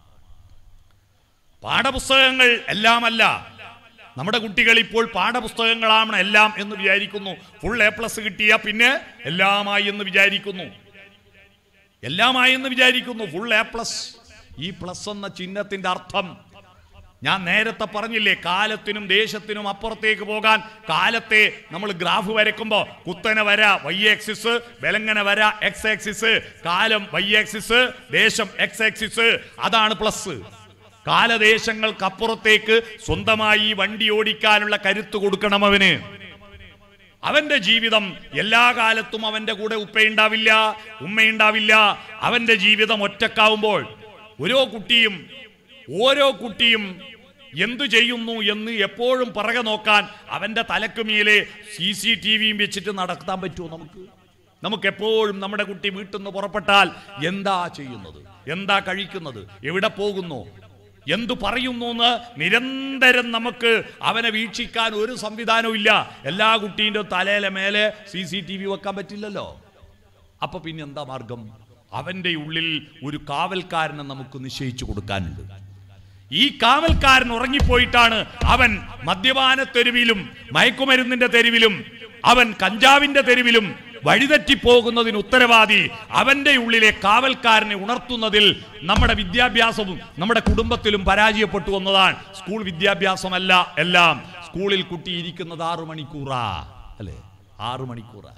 പാഠപുസ്തകങ്ങൾ എല്ലാമല്ല നമ്മുടെ കുട്ടികൾ ഇപ്പോൾ പാഠപുസ്തകങ്ങളാണ് എല്ലാം എന്ന് വിചാരിക്കുന്നു ഫുൾ എ പ്ലസ് കിട്ടിയ പിന്നെ എല്ലാമായി എന്ന് വിചാരിക്കുന്നു എല്ലാമായി എന്ന് വിചാരിക്കുന്നു ഫുൾ എ പ്ലസ് ഈ പ്ലസ് എന്ന ചിഹ്നത്തിന്റെ അർത്ഥം ഞാൻ നേരത്തെ പറഞ്ഞില്ലേ കാലത്തിനും ദേശത്തിനും അപ്പുറത്തേക്ക് പോകാൻ കാലത്തെ നമ്മൾ ഗ്രാഫ് വരയ്ക്കുമ്പോൾ കുത്തനെ വര വൈ ആക്സിസ് ബലങ്ങനെ വര എക്സ് ആക്സിസ് കാലം വൈ ആക്സിസ് ദേശം എക്സ് ആക്സിസ് അതാണ് പ്ലസ് കാലദേശങ്ങൾക്കപ്പുറത്തേക്ക് സ്വന്തമായി വണ്ടി ഓടിക്കാനുള്ള കരുത്ത് കൊടുക്കണം അവന് അവന്റെ ജീവിതം എല്ലാ കാലത്തും അവന്റെ കൂടെ ഉപ്പയുണ്ടാവില്ല ഉമ്മയുണ്ടാവില്ല അവന്റെ ജീവിതം ഒറ്റക്കാവുമ്പോൾ ഓരോ കുട്ടിയും ഓരോ കുട്ടിയും എന്തു ചെയ്യുന്നു എന്ന് എപ്പോഴും പറകെ നോക്കാൻ അവന്റെ തലക്ക് മീലെ സി സി ടി വിയും വെച്ചിട്ട് നടത്താൻ പറ്റുമോ നമുക്ക് നമുക്ക് എപ്പോഴും നമ്മുടെ കുട്ടി വീട്ടിൽ നിന്ന് പുറപ്പെട്ടാൽ എന്താ ചെയ്യുന്നത് എന്താ കഴിക്കുന്നത് എവിടെ പോകുന്നു എന്തു പറയുന്നു എന്ന് നിരന്തരം നമുക്ക് അവനെ വീക്ഷിക്കാൻ ഒരു സംവിധാനവും ഇല്ല എല്ലാ കുട്ടീൻ്റെ തലയിലെ മേലെ സി സി ടി വി വെക്കാൻ പറ്റില്ലല്ലോ അപ്പൊ പിന്നെ എന്താ മാർഗം അവന്റെ ഉള്ളിൽ ഒരു കാവൽക്കാരനെ നമുക്ക് നിശ്ചയിച്ചു കൊടുക്കാനുണ്ട് ഈ കാവൽക്കാരൻ ഉറങ്ങിപ്പോയിട്ടാണ് അവൻ മദ്യപാന തെരുവിലും മയക്കുമരുന്നിന്റെ തെരുവിലും അവൻ കഞ്ചാവിന്റെ തെരുവിലും വഴിതെറ്റിപ്പോകുന്നതിന് ഉത്തരവാദി അവന്റെ ഉള്ളിലെ കാവൽക്കാരനെ ഉണർത്തുന്നതിൽ നമ്മുടെ വിദ്യാഭ്യാസവും നമ്മുടെ കുടുംബത്തിലും പരാജയപ്പെട്ടു എന്നതാണ് സ്കൂൾ വിദ്യാഭ്യാസമല്ല എല്ലാം സ്കൂളിൽ കുട്ടി ഇരിക്കുന്നത് ആറു മണിക്കൂറാ അല്ലേ ആറു മണിക്കൂറാ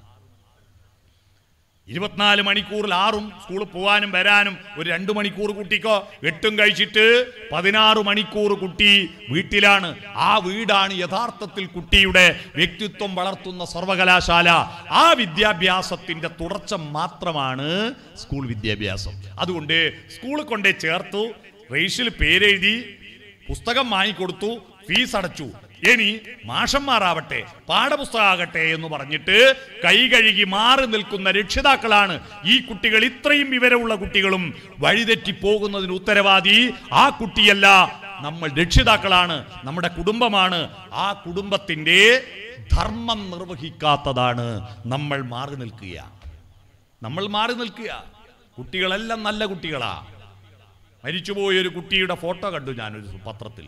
ഇരുപത്തിനാല് മണിക്കൂറിൽ ആറും സ്കൂളിൽ പോകാനും വരാനും ഒരു രണ്ടു മണിക്കൂർ കുട്ടിക്കോ എട്ടും കഴിച്ചിട്ട് പതിനാറ് മണിക്കൂർ കുട്ടി വീട്ടിലാണ് ആ വീടാണ് യഥാർത്ഥത്തിൽ കുട്ടിയുടെ വ്യക്തിത്വം വളർത്തുന്ന സർവകലാശാല ആ വിദ്യാഭ്യാസത്തിന്റെ തുടർച്ച മാത്രമാണ് സ്കൂൾ വിദ്യാഭ്യാസം അതുകൊണ്ട് സ്കൂളിൽ കൊണ്ടേ ചേർത്തു റേഷ്യൽ പേരെഴുതി പുസ്തകം വാങ്ങിക്കൊടുത്തു ഫീസ് അടച്ചു ഇനി മാഷന്മാരാവട്ടെ പാഠപുസ്തകമാകട്ടെ എന്ന് പറഞ്ഞിട്ട് കൈ കഴുകി മാറി നിൽക്കുന്ന രക്ഷിതാക്കളാണ് ഈ കുട്ടികൾ ഇത്രയും വിവരമുള്ള കുട്ടികളും വഴിതെറ്റി പോകുന്നതിന് ഉത്തരവാദി ആ കുട്ടിയല്ല നമ്മൾ രക്ഷിതാക്കളാണ് നമ്മുടെ കുടുംബമാണ് ആ കുടുംബത്തിന്റെ ധർമ്മം നിർവഹിക്കാത്തതാണ് നമ്മൾ മാറി നിൽക്കുക നമ്മൾ മാറി നിൽക്കുക കുട്ടികളെല്ലാം നല്ല കുട്ടികളാ മരിച്ചുപോയ ഒരു കുട്ടിയുടെ ഫോട്ടോ കണ്ടു ഞാനൊരു പത്രത്തിൽ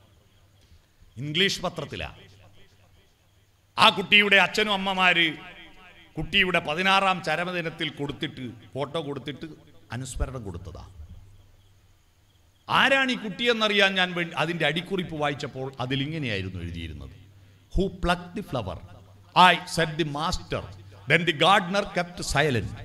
ഇംഗ്ലീഷ് പത്രത്തിലാ ആ കുട്ടിയുടെ അച്ഛനും അമ്മമാര് കുട്ടിയുടെ പതിനാറാം ചരമദിനത്തിൽ കൊടുത്തിട്ട് ഫോട്ടോ കൊടുത്തിട്ട് അനുസ്മരണം കൊടുത്തതാ ആരാണ് ഈ കുട്ടിയെന്നറിയാൻ ഞാൻ വേ- അതിന്റെ അടിക്കുറിപ്പ് വായിച്ചപ്പോൾ അതിൽ ഇങ്ങനെയായിരുന്നു എഴുതിയിരുന്നത് who pluck the flower I said the master then the gardener kept silent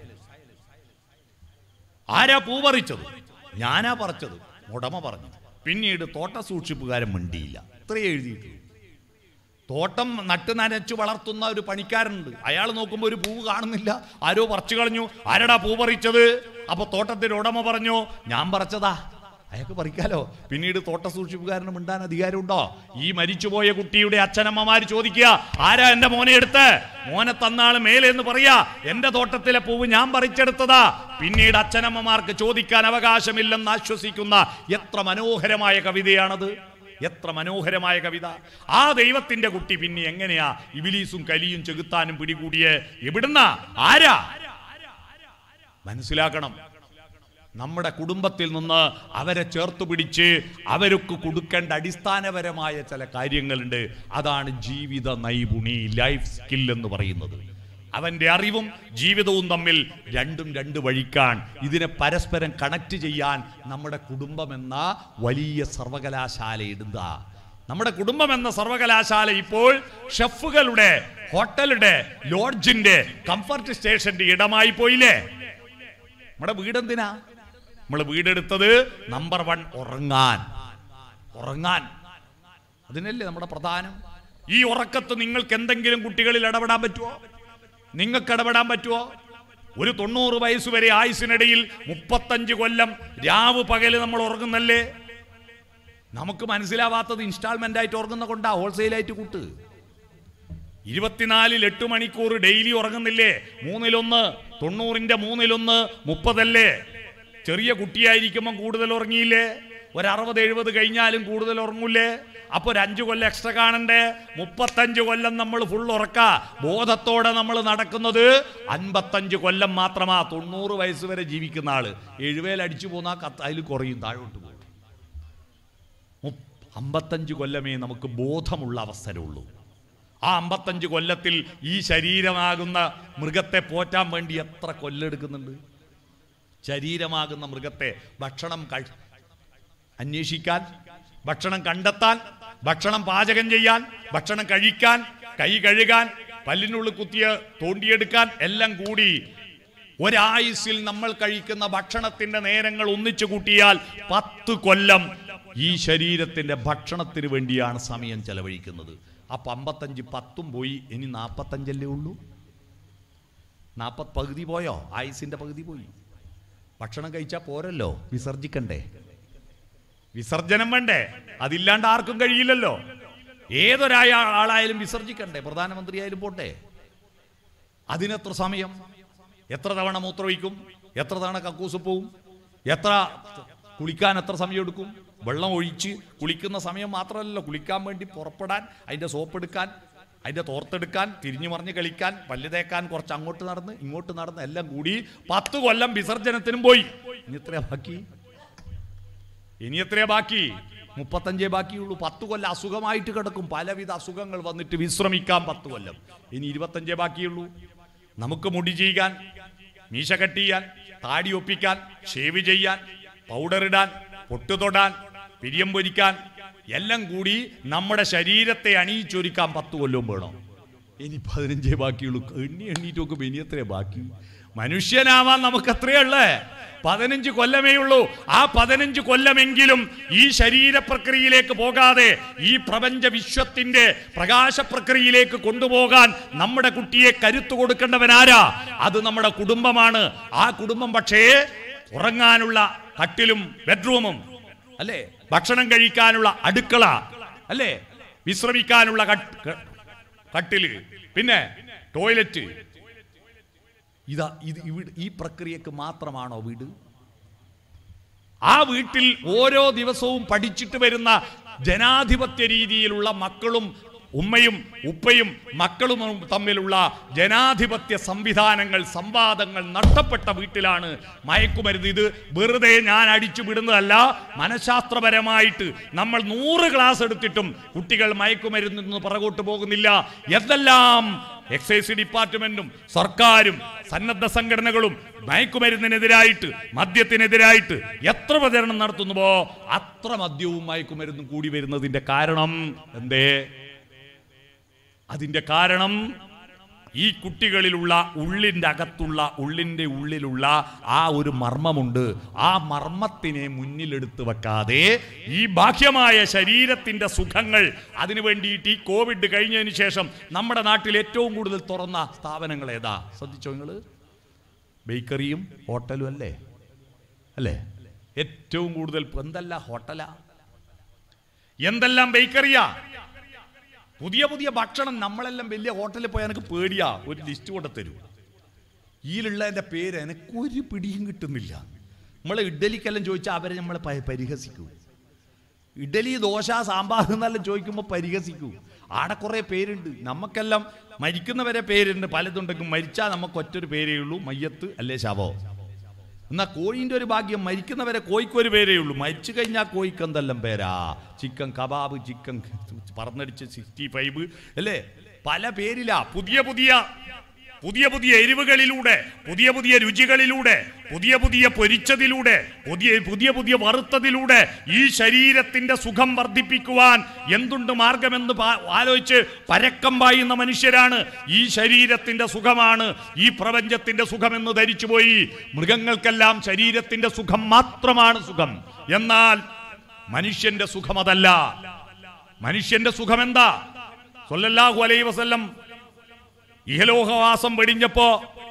ആരാ പൂ പറിച്ചത് ഞാനാ പറിച്ചത് ഉടമ പറഞ്ഞു പിന്നീട് തോട്ട സൂക്ഷിപ്പുകാരൻ മിണ്ടിയില്ല ഇത്രയേ എഴുതിയിട്ടുള്ളൂ തോട്ടം നട്ട് നനച്ചു വളർത്തുന്ന ഒരു പണിക്കാരനുണ്ട് അയാൾ നോക്കുമ്പോൾ ഒരു പൂവ് കാണുന്നില്ല ആരോ പറിച്ചു കളഞ്ഞു ആരടാ പൂ പറിച്ചത് അപ്പൊ തോട്ടത്തിന്റെ ഉടമ പറഞ്ഞു ഞാൻ പറിച്ചതാ അയാൾക്ക് പറിക്കാലോ പിന്നീട് തോട്ട സൂക്ഷിപ്പുകാരന് മിണ്ടാൻ അധികാരമുണ്ടോ ഈ മരിച്ചുപോയ കുട്ടിയുടെ അച്ഛനമ്മമാര് ചോദിക്കുക ആരാ എന്റെ മോനെ എടുത്ത് മോനെ തന്നാള് മേലെ എന്ന് പറയാ എന്റെ തോട്ടത്തിലെ പൂവ് ഞാൻ പറിച്ചെടുത്തതാ പിന്നീട് അച്ഛനമ്മമാർക്ക് ചോദിക്കാൻ അവകാശമില്ലെന്ന് ആശ്വസിക്കുന്ന എത്ര മനോഹരമായ കവിതയാണത് എത്ര മനോഹരമായ കവിത ആ ദൈവത്തിന്റെ കുട്ടി പിന്നെ എങ്ങനെയാ ഇബിലീസും കലിയും ചെകുത്താനും പിടികൂടിയേ എവിടുന്ന ആരാ മനസ്സിലാക്കണം നമ്മുടെ കുടുംബത്തിൽ നിന്ന് അവരെ ചേർത്ത് പിടിച്ച് അവർക്ക് കൊടുക്കേണ്ട അടിസ്ഥാനപരമായ ചില കാര്യങ്ങളുണ്ട് അതാണ് ജീവിത നൈപുണി ലൈഫ് സ്കിൽ എന്ന് പറയുന്നത് അവന്റെ അറിവും ജീവിതവും തമ്മിൽ രണ്ടും രണ്ട് വഴിക്കാൻ ഇതിനെ പരസ്പരം കണക്ട് ചെയ്യാൻ നമ്മുടെ കുടുംബം എന്ന വലിയ സർവകലാശാല ഇടുക നമ്മുടെ കുടുംബം എന്ന സർവകലാശാല ഇപ്പോൾ ഷെഫുകളുടെ ഹോട്ടലുടെ ലോഡ്ജിന്റെ കംഫർട്ട് സ്റ്റേഷന്റെ ഇടമായി പോയില്ലേ നമ്മുടെ വീടെന്തിനാ നമ്മൾ വീടെടുത്തത് നമ്പർ വൺ ഉറങ്ങാൻ ഉറങ്ങാൻ അതിനല്ലേ നമ്മുടെ പ്രധാനം ഈ ഉറക്കത്ത് നിങ്ങൾക്ക് എന്തെങ്കിലും കുട്ടികളിൽ ഇടപെടാൻ പറ്റുമോ നിങ്ങൾക്ക് ഇടപെടാൻ പറ്റുമോ ഒരു തൊണ്ണൂറ് വയസ്സ് വരെ ആയുസിനിടയിൽ മുപ്പത്തഞ്ച് കൊല്ലം രാവ് പകല് നമ്മൾ ഉറങ്ങുന്നല്ലേ നമുക്ക് മനസ്സിലാവാത്തത് ഇൻസ്റ്റാൾമെന്റ് ആയിട്ട് ഉറങ്ങുന്ന കൊണ്ടാ ഹോൾസെയിലായിട്ട് കൂട്ട് ഇരുപത്തിനാലിൽ എട്ട് മണിക്കൂർ ഡെയിലി ഉറങ്ങുന്നില്ലേ മൂന്നിലൊന്ന് തൊണ്ണൂറിന്റെ മൂന്നിലൊന്ന് മുപ്പതല്ലേ ചെറിയ കുട്ടിയായിരിക്കുമ്പോൾ കൂടുതൽ ഉറങ്ങിയില്ലേ ഒരു അറുപത് എഴുപത് കഴിഞ്ഞാലും കൂടുതൽ ഉറങ്ങൂലേ അപ്പൊ ഒരു അഞ്ചു കൊല്ലം എക്സ്ട്രാ കാണണ്ടേ മുപ്പത്തഞ്ച് കൊല്ലം നമ്മൾ ഫുൾ ഉറക്ക ബോധത്തോടെ നമ്മൾ നടക്കുന്നത് അൻപത്തഞ്ച് കൊല്ലം മാത്രമാ തൊണ്ണൂറ് വയസ്സ് വരെ ജീവിക്കുന്ന ആള് എഴുവേൽ അടിച്ചു പോന്നാ കത്ത് അതിൽ കുറയും താഴോട്ട് പോകും മുപ്പ- അമ്പത്തഞ്ച് കൊല്ലമേ നമുക്ക് ബോധമുള്ള അവസരമുള്ളൂ ആ അമ്പത്തഞ്ച് കൊല്ലത്തിൽ ഈ ശരീരമാകുന്ന മൃഗത്തെ പോറ്റാൻ വേണ്ടി എത്ര കൊല്ലെടുക്കുന്നുണ്ട് ശരീരമാകുന്ന മൃഗത്തെ ഭക്ഷണം കഴി അന്വേഷിക്കാൻ ഭക്ഷണം കണ്ടെത്താൻ ഭക്ഷണം പാചകം ചെയ്യാൻ ഭക്ഷണം കഴിക്കാൻ കൈ കഴുകാൻ പല്ലിനുള്ളിൽ കുത്തിയ തോണ്ടിയെടുക്കാൻ എല്ലാം കൂടി ഒരായുസിൽ നമ്മൾ കഴിക്കുന്ന ഭക്ഷണത്തിന്റെ നേരങ്ങൾ ഒന്നിച്ചു കൂട്ടിയാൽ പത്ത് കൊല്ലം ഈ ശരീരത്തിന്റെ ഭക്ഷണത്തിന് വേണ്ടിയാണ് സമയം ചെലവഴിക്കുന്നത് അപ്പൊ അമ്പത്തഞ്ച് പത്തും പോയി ഇനി നാപ്പത്തഞ്ചല്ലേ ഉള്ളൂ നാപ്പത് പകുതി പോയോ ആയുസിന്റെ പകുതി പോയി ഭക്ഷണം കഴിച്ചാൽ പോരല്ലോ വിസർജിക്കണ്ടേ വിസർജനം വേണ്ടേ അതില്ലാണ്ട് ആർക്കും കഴിയില്ലല്ലോ ഏതൊരായ ആളായാലും വിസർജിക്കണ്ടേ പ്രധാനമന്ത്രിയായാലും പോട്ടെ അതിനെത്ര സമയം എത്ര തവണ മൂത്രമൊഴിക്കും എത്ര തവണ കക്കൂസ് പോവും എത്ര കുളിക്കാൻ എത്ര സമയം എടുക്കും വെള്ളം ഒഴിച്ച് കുളിക്കുന്ന സമയം മാത്രമല്ലല്ലോ കുളിക്കാൻ വേണ്ടി പുറപ്പെടാൻ അതിൻ്റെ സോപ്പ് എടുക്കാൻ അതിൻ്റെ തോർത്തെടുക്കാൻ തിരിഞ്ഞു മറിഞ്ഞ് കളിക്കാൻ പല്ല് തേക്കാൻ കുറച്ച് അങ്ങോട്ട് നടന്ന് ഇങ്ങോട്ട് നടന്ന് എല്ലാം കൂടി പത്ത് കൊല്ലം വിസർജനത്തിനും പോയി ഇനി എത്രയാ ബാക്കി ഇനി എത്രയാ ബാക്കി മുപ്പത്തഞ്ചേ ബാക്കിയുള്ളൂ പത്ത് കൊല്ലം അസുഖമായിട്ട് കിടക്കും പലവിധ അസുഖങ്ങൾ വന്നിട്ട് വിശ്രമിക്കാൻ പത്ത് കൊല്ലം ഇനി ഇരുപത്തഞ്ചേ ബാക്കിയുള്ളൂ നമുക്ക് മുടി ചെയ്യാൻ മീശ കട്ട് ചെയ്യാൻ താടി ഒപ്പിക്കാൻ ഷേവ് ചെയ്യാൻ പൗഡർ ഇടാൻ പൊട്ടു തൊടാൻ പിരിയം പൊരിക്കാൻ എല്ലാം കൂടി നമ്മുടെ ശരീരത്തെ അണിയിച്ചൊരുക്കാൻ പത്ത് കൊല്ലവും വേണം ഇനി പതിനഞ്ചേ ബാക്കിയുള്ളൂ എണ്ണി എണ്ണീറ്റ് നോക്കുമ്പോ ഇനി എത്രയാ ബാക്കി മനുഷ്യനാവാൻ നമുക്ക് എത്രയുള്ളേ പതിനഞ്ച് കൊല്ലമേ ഉള്ളൂ ആ പതിനഞ്ച് കൊല്ലമെങ്കിലും ഈ ശരീര പ്രക്രിയയിലേക്ക് പോകാതെ ഈ പ്രപഞ്ച വിശ്വത്തിന്റെ പ്രകാശ പ്രക്രിയയിലേക്ക് കൊണ്ടുപോകാൻ നമ്മുടെ കുട്ടിയെ കരുത്തു കൊടുക്കേണ്ടവനാരാ അത് നമ്മുടെ കുടുംബമാണ് ആ കുടുംബം പക്ഷേ ഉറങ്ങാനുള്ള കട്ടിലും ബെഡ്റൂമും അല്ലേ ഭക്ഷണം കഴിക്കാനുള്ള അടുക്കള അല്ലേ വിശ്രമിക്കാനുള്ള കട്ട്- ക- കട്ടില് പിന്നെ ടോയ്ലറ്റ് ഇതാ ഇത് ഇവിടെ ഈ പ്രക്രിയക്ക് മാത്രമാണോ വീട് ആ വീട്ടിൽ ഓരോ ദിവസവും പഠിച്ചിട്ട് വരുന്ന ജനാധിപത്യ രീതിയിലുള്ള മക്കളും ഉമ്മയും ഉപ്പയും മക്കളും തമ്മിലുള്ള ജനാധിപത്യ സംവിധാനങ്ങൾ സംവാദങ്ങൾ നഷ്ടപ്പെട്ട വീട്ടിലാണ് മയക്കുമരുന്ന് ഇത് വെറുതെ ഞാൻ അടിച്ചു വിടുന്നതല്ല മനഃശാസ്ത്രപരമായിട്ട് നമ്മൾ നൂറ് ക്ലാസ് എടുത്തിട്ടും കുട്ടികൾ മയക്കുമരുന്നിൽ നിന്ന് പുറകോട്ട് പോകുന്നില്ല എന്തെല്ലാം എക്സൈസ് ഡിപ്പാർട്ട്മെന്റും സർക്കാരും സന്നദ്ധ സംഘടനകളും മയക്കുമരുന്നിനെതിരായിട്ട് മദ്യത്തിനെതിരായിട്ട് എത്ര പ്രചരണം നടത്തുന്നുവോ അത്ര മദ്യവും മയക്കുമരുന്നും കൂടി വരുന്നതിന്റെ കാരണം എന്തേ അതിന്റെ കാരണം ഈ കുട്ടികളിലുള്ള ഉള്ളിൻ്റെ അകത്തുള്ള ഉള്ളിൻ്റെ ഉള്ളിലുള്ള ആ ഒരു മർമ്മമുണ്ട് ആ മർമ്മത്തിനെ മുന്നിലെടുത്ത് വെക്കാതെ ഈ ബാഹ്യമായ ശരീരത്തിൻ്റെ സുഖങ്ങൾ അതിനു വേണ്ടിയിട്ട് ഈ കോവിഡ് കഴിഞ്ഞതിന് ശേഷം നമ്മുടെ നാട്ടിൽ ഏറ്റവും കൂടുതൽ തുറന്ന സ്ഥാപനങ്ങൾ ഏതാ ശ്രദ്ധിച്ചോ നിങ്ങൾ ബേക്കറിയും ഹോട്ടലും അല്ലേ അല്ലേ ഏറ്റവും കൂടുതൽ എന്തല്ല ഹോട്ടലാ എന്തെല്ലാം ബേക്കറിയാ പുതിയ പുതിയ ഭക്ഷണം നമ്മളെല്ലാം വലിയ ഹോട്ടലിൽ പോയാൽ എനിക്ക് പേടിയാ ഒരു ലിസ്റ്റ് കൊണ്ട് തരൂ ഇതിലുള്ളതിൻ്റെ പേര് എനിക്ക് ഒരു പിടിയും കിട്ടുന്നില്ല നമ്മൾ ഇഡ്ഡലിക്കെല്ലാം ചോദിച്ചാൽ അവരെ നമ്മൾ പരിഹസിക്കൂ ഇഡലി ദോശ സാമ്പാർ എന്നെല്ലാം ചോദിക്കുമ്പോൾ പരിഹസിക്കൂ ആടെ കുറേ പേരുണ്ട് നമുക്കെല്ലാം മരിക്കുന്നവരെ പേരുണ്ട് പലതുണ്ടെങ്കിൽ മരിച്ചാൽ നമുക്ക് ഒറ്റൊരു പേരേ ഉള്ളൂ മയ്യത്ത് അല്ലേ ശവോ എന്നാ കോഴിൻ്റെ ഒരു ഭാഗ്യം മരിക്കുന്നവരെ കോഴിക്ക് ഒരു പേരേ ഉള്ളൂ മരിച്ചു കഴിഞ്ഞാൽ കോഴിക്ക് എന്തെല്ലാം പേരാ ചിക്കൻ കബാബ് ചിക്കൻ പറന്നടിച്ച് സിക്സ്റ്റി ഫൈവ് അല്ലേ പല പേരിലാ പുതിയ പുതിയ പുതിയ പുതിയ എരിവുകളിലൂടെ പുതിയ പുതിയ രുചികളിലൂടെ പുതിയ പുതിയ പൊരിച്ചതിലൂടെ പുതിയ പുതിയ പുതിയ വറുത്തതിലൂടെ ഈ ശരീരത്തിന്റെ സുഖം വർദ്ധിപ്പിക്കുവാൻ എന്തുണ്ട് മാർഗമെന്ന് പാ- ആലോചിച്ച് പരക്കം പായുന്ന മനുഷ്യരാണ് ഈ ശരീരത്തിന്റെ സുഖമാണ് ഈ പ്രപഞ്ചത്തിന്റെ സുഖമെന്ന് ധരിച്ചുപോയി മൃഗങ്ങൾക്കെല്ലാം ശരീരത്തിന്റെ സുഖം മാത്രമാണ് സുഖം എന്നാൽ മനുഷ്യന്റെ സുഖം അതല്ല മനുഷ്യന്റെ സുഖം എന്താ സല്ലല്ലാഹു അലൈഹി വസല്ലം ഇഹലോകവാസം വെടിഞ്ഞപ്പോ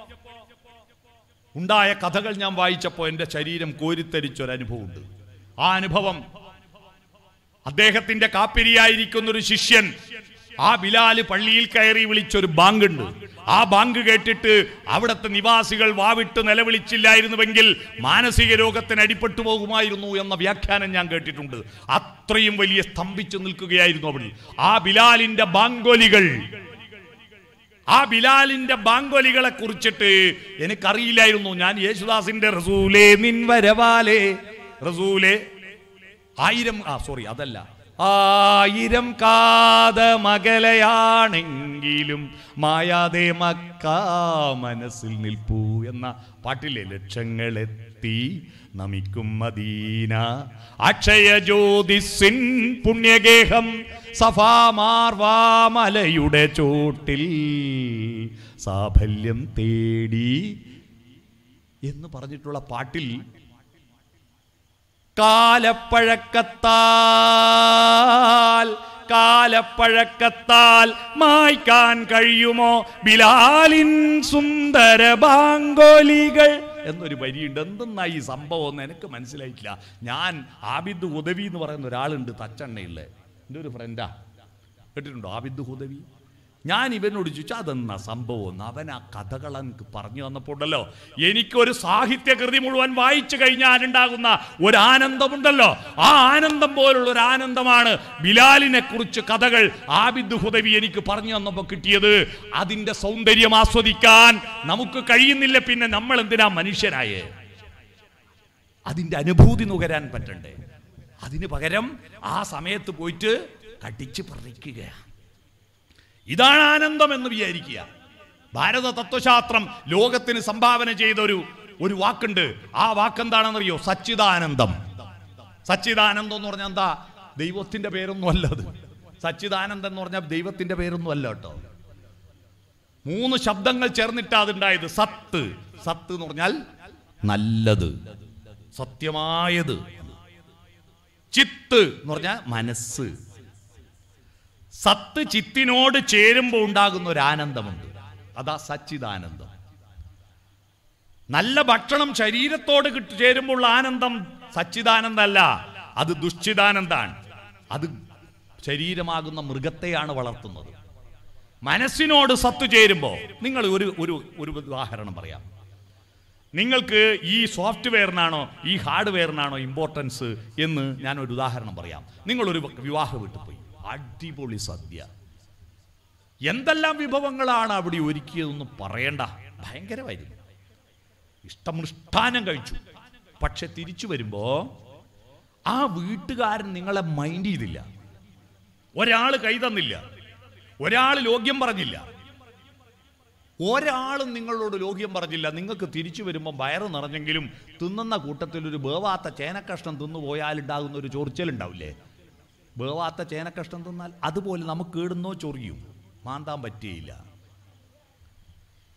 ഉണ്ടായ കഥകൾ ഞാൻ വായിച്ചപ്പോൾ എൻ്റെ ശരീരം കോരിത്തരിച്ചൊരനുഭവമുണ്ട് ആ അനുഭവം അദ്ദേഹത്തിന്റെ കാപ്പിരിയായിരിക്കുന്ന ഒരു ശിഷ്യൻ ആ ബിലാല് പള്ളിയിൽ കയറി വിളിച്ചൊരു ബാങ്കുണ്ട് ആ ബാങ്ക് കേട്ടിട്ട് അവിടുത്തെ നിവാസികൾ വാവിട്ട് നിലവിളിച്ചില്ലായിരുന്നുവെങ്കിൽ മാനസിക രോഗത്തിന് അടിപ്പെട്ടു പോകുമായിരുന്നു എന്ന വ്യാഖ്യാനം ഞാൻ കേട്ടിട്ടുണ്ട് അത്രയും വലിയ സ്തംഭിച്ചു നിൽക്കുകയായിരുന്നു അവിടെ ആ ബിലാലിന്റെ ബാങ്കോലികൾ ആ ബിലാലിന്റെ ബാങ്കൊലികളെ കുറിച്ചിട്ട് എനിക്കറിയില്ലായിരുന്നു ഞാൻ യേശുദാസിന്റെ റസൂലേ നിൻ വരവാലേ റസൂലേ ആയിരം ആ സോറി അതല്ല ആയിരം കാത മകലയാണെങ്കിലും മായാതെ മക്ക മനസ്സിൽ നിൽപ്പൂ എന്ന പാട്ടിലെ ലക്ഷങ്ങളെത്തി നമിക്കും മദീന അക്ഷയ ജ്യോതിസിൻ പുണ്യഗേഹം സഫാമാർവാമലയുടെ ചോട്ടിൽ സാഫല്യം തേടി എന്ന് പറഞ്ഞിട്ടുള്ള പാട്ടിൽ കാലപ്പഴക്കത്താൽ കാലപ്പഴക്കത്താൽ മായ്ക്കാൻ കഴിയുമോ ബിലാലിൻ സുന്ദര ബാങ്കോലികൾ എന്നൊരു വരിയുണ്ട് എന്തെന്നാ ഈ സംഭവം എന്ന് എനിക്ക് മനസ്സിലായിട്ടില്ല ഞാൻ ആബിദ് ഉദവി എന്ന് പറയുന്ന ഒരാളുണ്ട് തച്ചണ്ണയിലെ എൻ്റെ ഒരു ഫ്രണ്ടാ കേട്ടിട്ടുണ്ടോ ആബിദ് ഹുദവി ഞാൻ ഇവനോട് ചോദിച്ചു അതെന്നാ സംഭവം എന്ന് അവൻ ആ കഥകൾ എനിക്ക് പറഞ്ഞു തന്നപ്പോൾ ഉണ്ടല്ലോ എനിക്കൊരു സാഹിത്യകൃതി മുഴുവൻ വായിച്ചു കഴിഞ്ഞാൽ ഉണ്ടാകുന്ന ഒരു ആനന്ദമുണ്ടല്ലോ ആ ആനന്ദം പോലുള്ള ഒരു ആനന്ദമാണ് ബിലാലിനെ കുറിച്ച് കഥകൾ ആബിദ് ഹുദവി എനിക്ക് പറഞ്ഞു തന്നപ്പോൾ കിട്ടിയത് അതിന്റെ സൗന്ദര്യം ആസ്വദിക്കാൻ നമുക്ക് കഴിയുന്നില്ല പിന്നെ നമ്മൾ എന്തിനാ മനുഷ്യരായേ അതിന്റെ അനുഭൂതി നുകരാൻ പറ്റണ്ടേ അതിന് പകരം ആ സമയത്ത് പോയിട്ട് കടിച്ച് പറിക്കുകയാണ് ഇതാണ് ആനന്ദം എന്ന് വിചാരിക്കുക ഭാരത തത്വശാസ്ത്രം ലോകത്തിന് സംഭാവന ചെയ്ത ഒരു ഒരു വാക്കുണ്ട് ആ വാക്കെന്താണെന്നറിയോ സച്ചിദാനന്ദം സച്ചിദാനന്ദം എന്ന് പറഞ്ഞാൽ എന്താ ദൈവത്തിന്റെ പേരൊന്നും അല്ല അത് സച്ചിദാനന്ദം എന്ന് പറഞ്ഞാൽ ദൈവത്തിന്റെ പേരൊന്നും അല്ല കേട്ടോ മൂന്ന് ശബ്ദങ്ങൾ ചേർന്നിട്ടാ അതുണ്ടായത് സത്ത് സത്ത് എന്ന് പറഞ്ഞാൽ നല്ലത് സത്യമായത് ചിത്ത് എന്ന് പറഞ്ഞാൽ മനസ്സ് സത്ത് ചിത്തിനോട് ചേരുമ്പോൾ ഉണ്ടാകുന്ന ഒരു ആനന്ദമുണ്ട് അതാ സച്ചിദാനന്ദം നല്ല ഭക്ഷണം ശരീരത്തോട് കിട്ടു ചേരുമ്പോൾ ഉള്ള ആനന്ദം സച്ചിദാനന്ദമല്ല അത് ദുശ്ചിദാനന്ദാണ് അത് ശരീരമാകുന്ന മൃഗത്തെയാണ് വളർത്തുന്നത് മനസ്സിനോട് സത്ത് ചേരുമ്പോൾ നിങ്ങൾ ഒരു ഒരു ഒരു ഉദാഹരണം പറയാം നിങ്ങൾക്ക് ഈ സോഫ്റ്റ്വെയറിനാണോ ഈ ഹാർഡ്വെയറിനാണോ ഇമ്പോർട്ടൻസ് എന്ന് ഞാൻ ഒരു ഉദാഹരണം പറയാം നിങ്ങളൊരു വിവാഹ വീട്ടിൽ പോയി അടിപൊളി സദ്യ എന്തെല്ലാം വിഭവങ്ങളാണ് അവിടെ ഒരുക്കിയതെന്ന് പറയണ്ട ഭയങ്കരമായിരുന്നു ഇഷ്ടമൃഷ്ടാനം കഴിച്ചു പക്ഷെ തിരിച്ചു വരുമ്പോ ആ വീട്ടുകാരൻ നിങ്ങളെ മൈൻഡ് ചെയ്തില്ല ഒരാൾ കൈ തന്നില്ല ഒരാൾ ലോഗ്യം പറഞ്ഞില്ല ഒരാളും നിങ്ങളോട് ലോഗ്യം പറഞ്ഞില്ല നിങ്ങൾക്ക് തിരിച്ചു വരുമ്പോൾ വയറ് നിറഞ്ഞെങ്കിലും തിന്നുന്ന കൂട്ടത്തിൽ ഒരു വേവാത്ത ചേനക്കഷ്ണം തിന്നു പോയാലുണ്ടാകുന്ന ഒരു ചൊറിച്ചലുണ്ടാവില്ലേ വേവാത്ത ചേനക്കഷ്ണം തിന്നാൽ അതുപോലെ നമുക്ക് ഇടുന്നോ ചൊറിയും മാന്താൻ പറ്റിയില്ല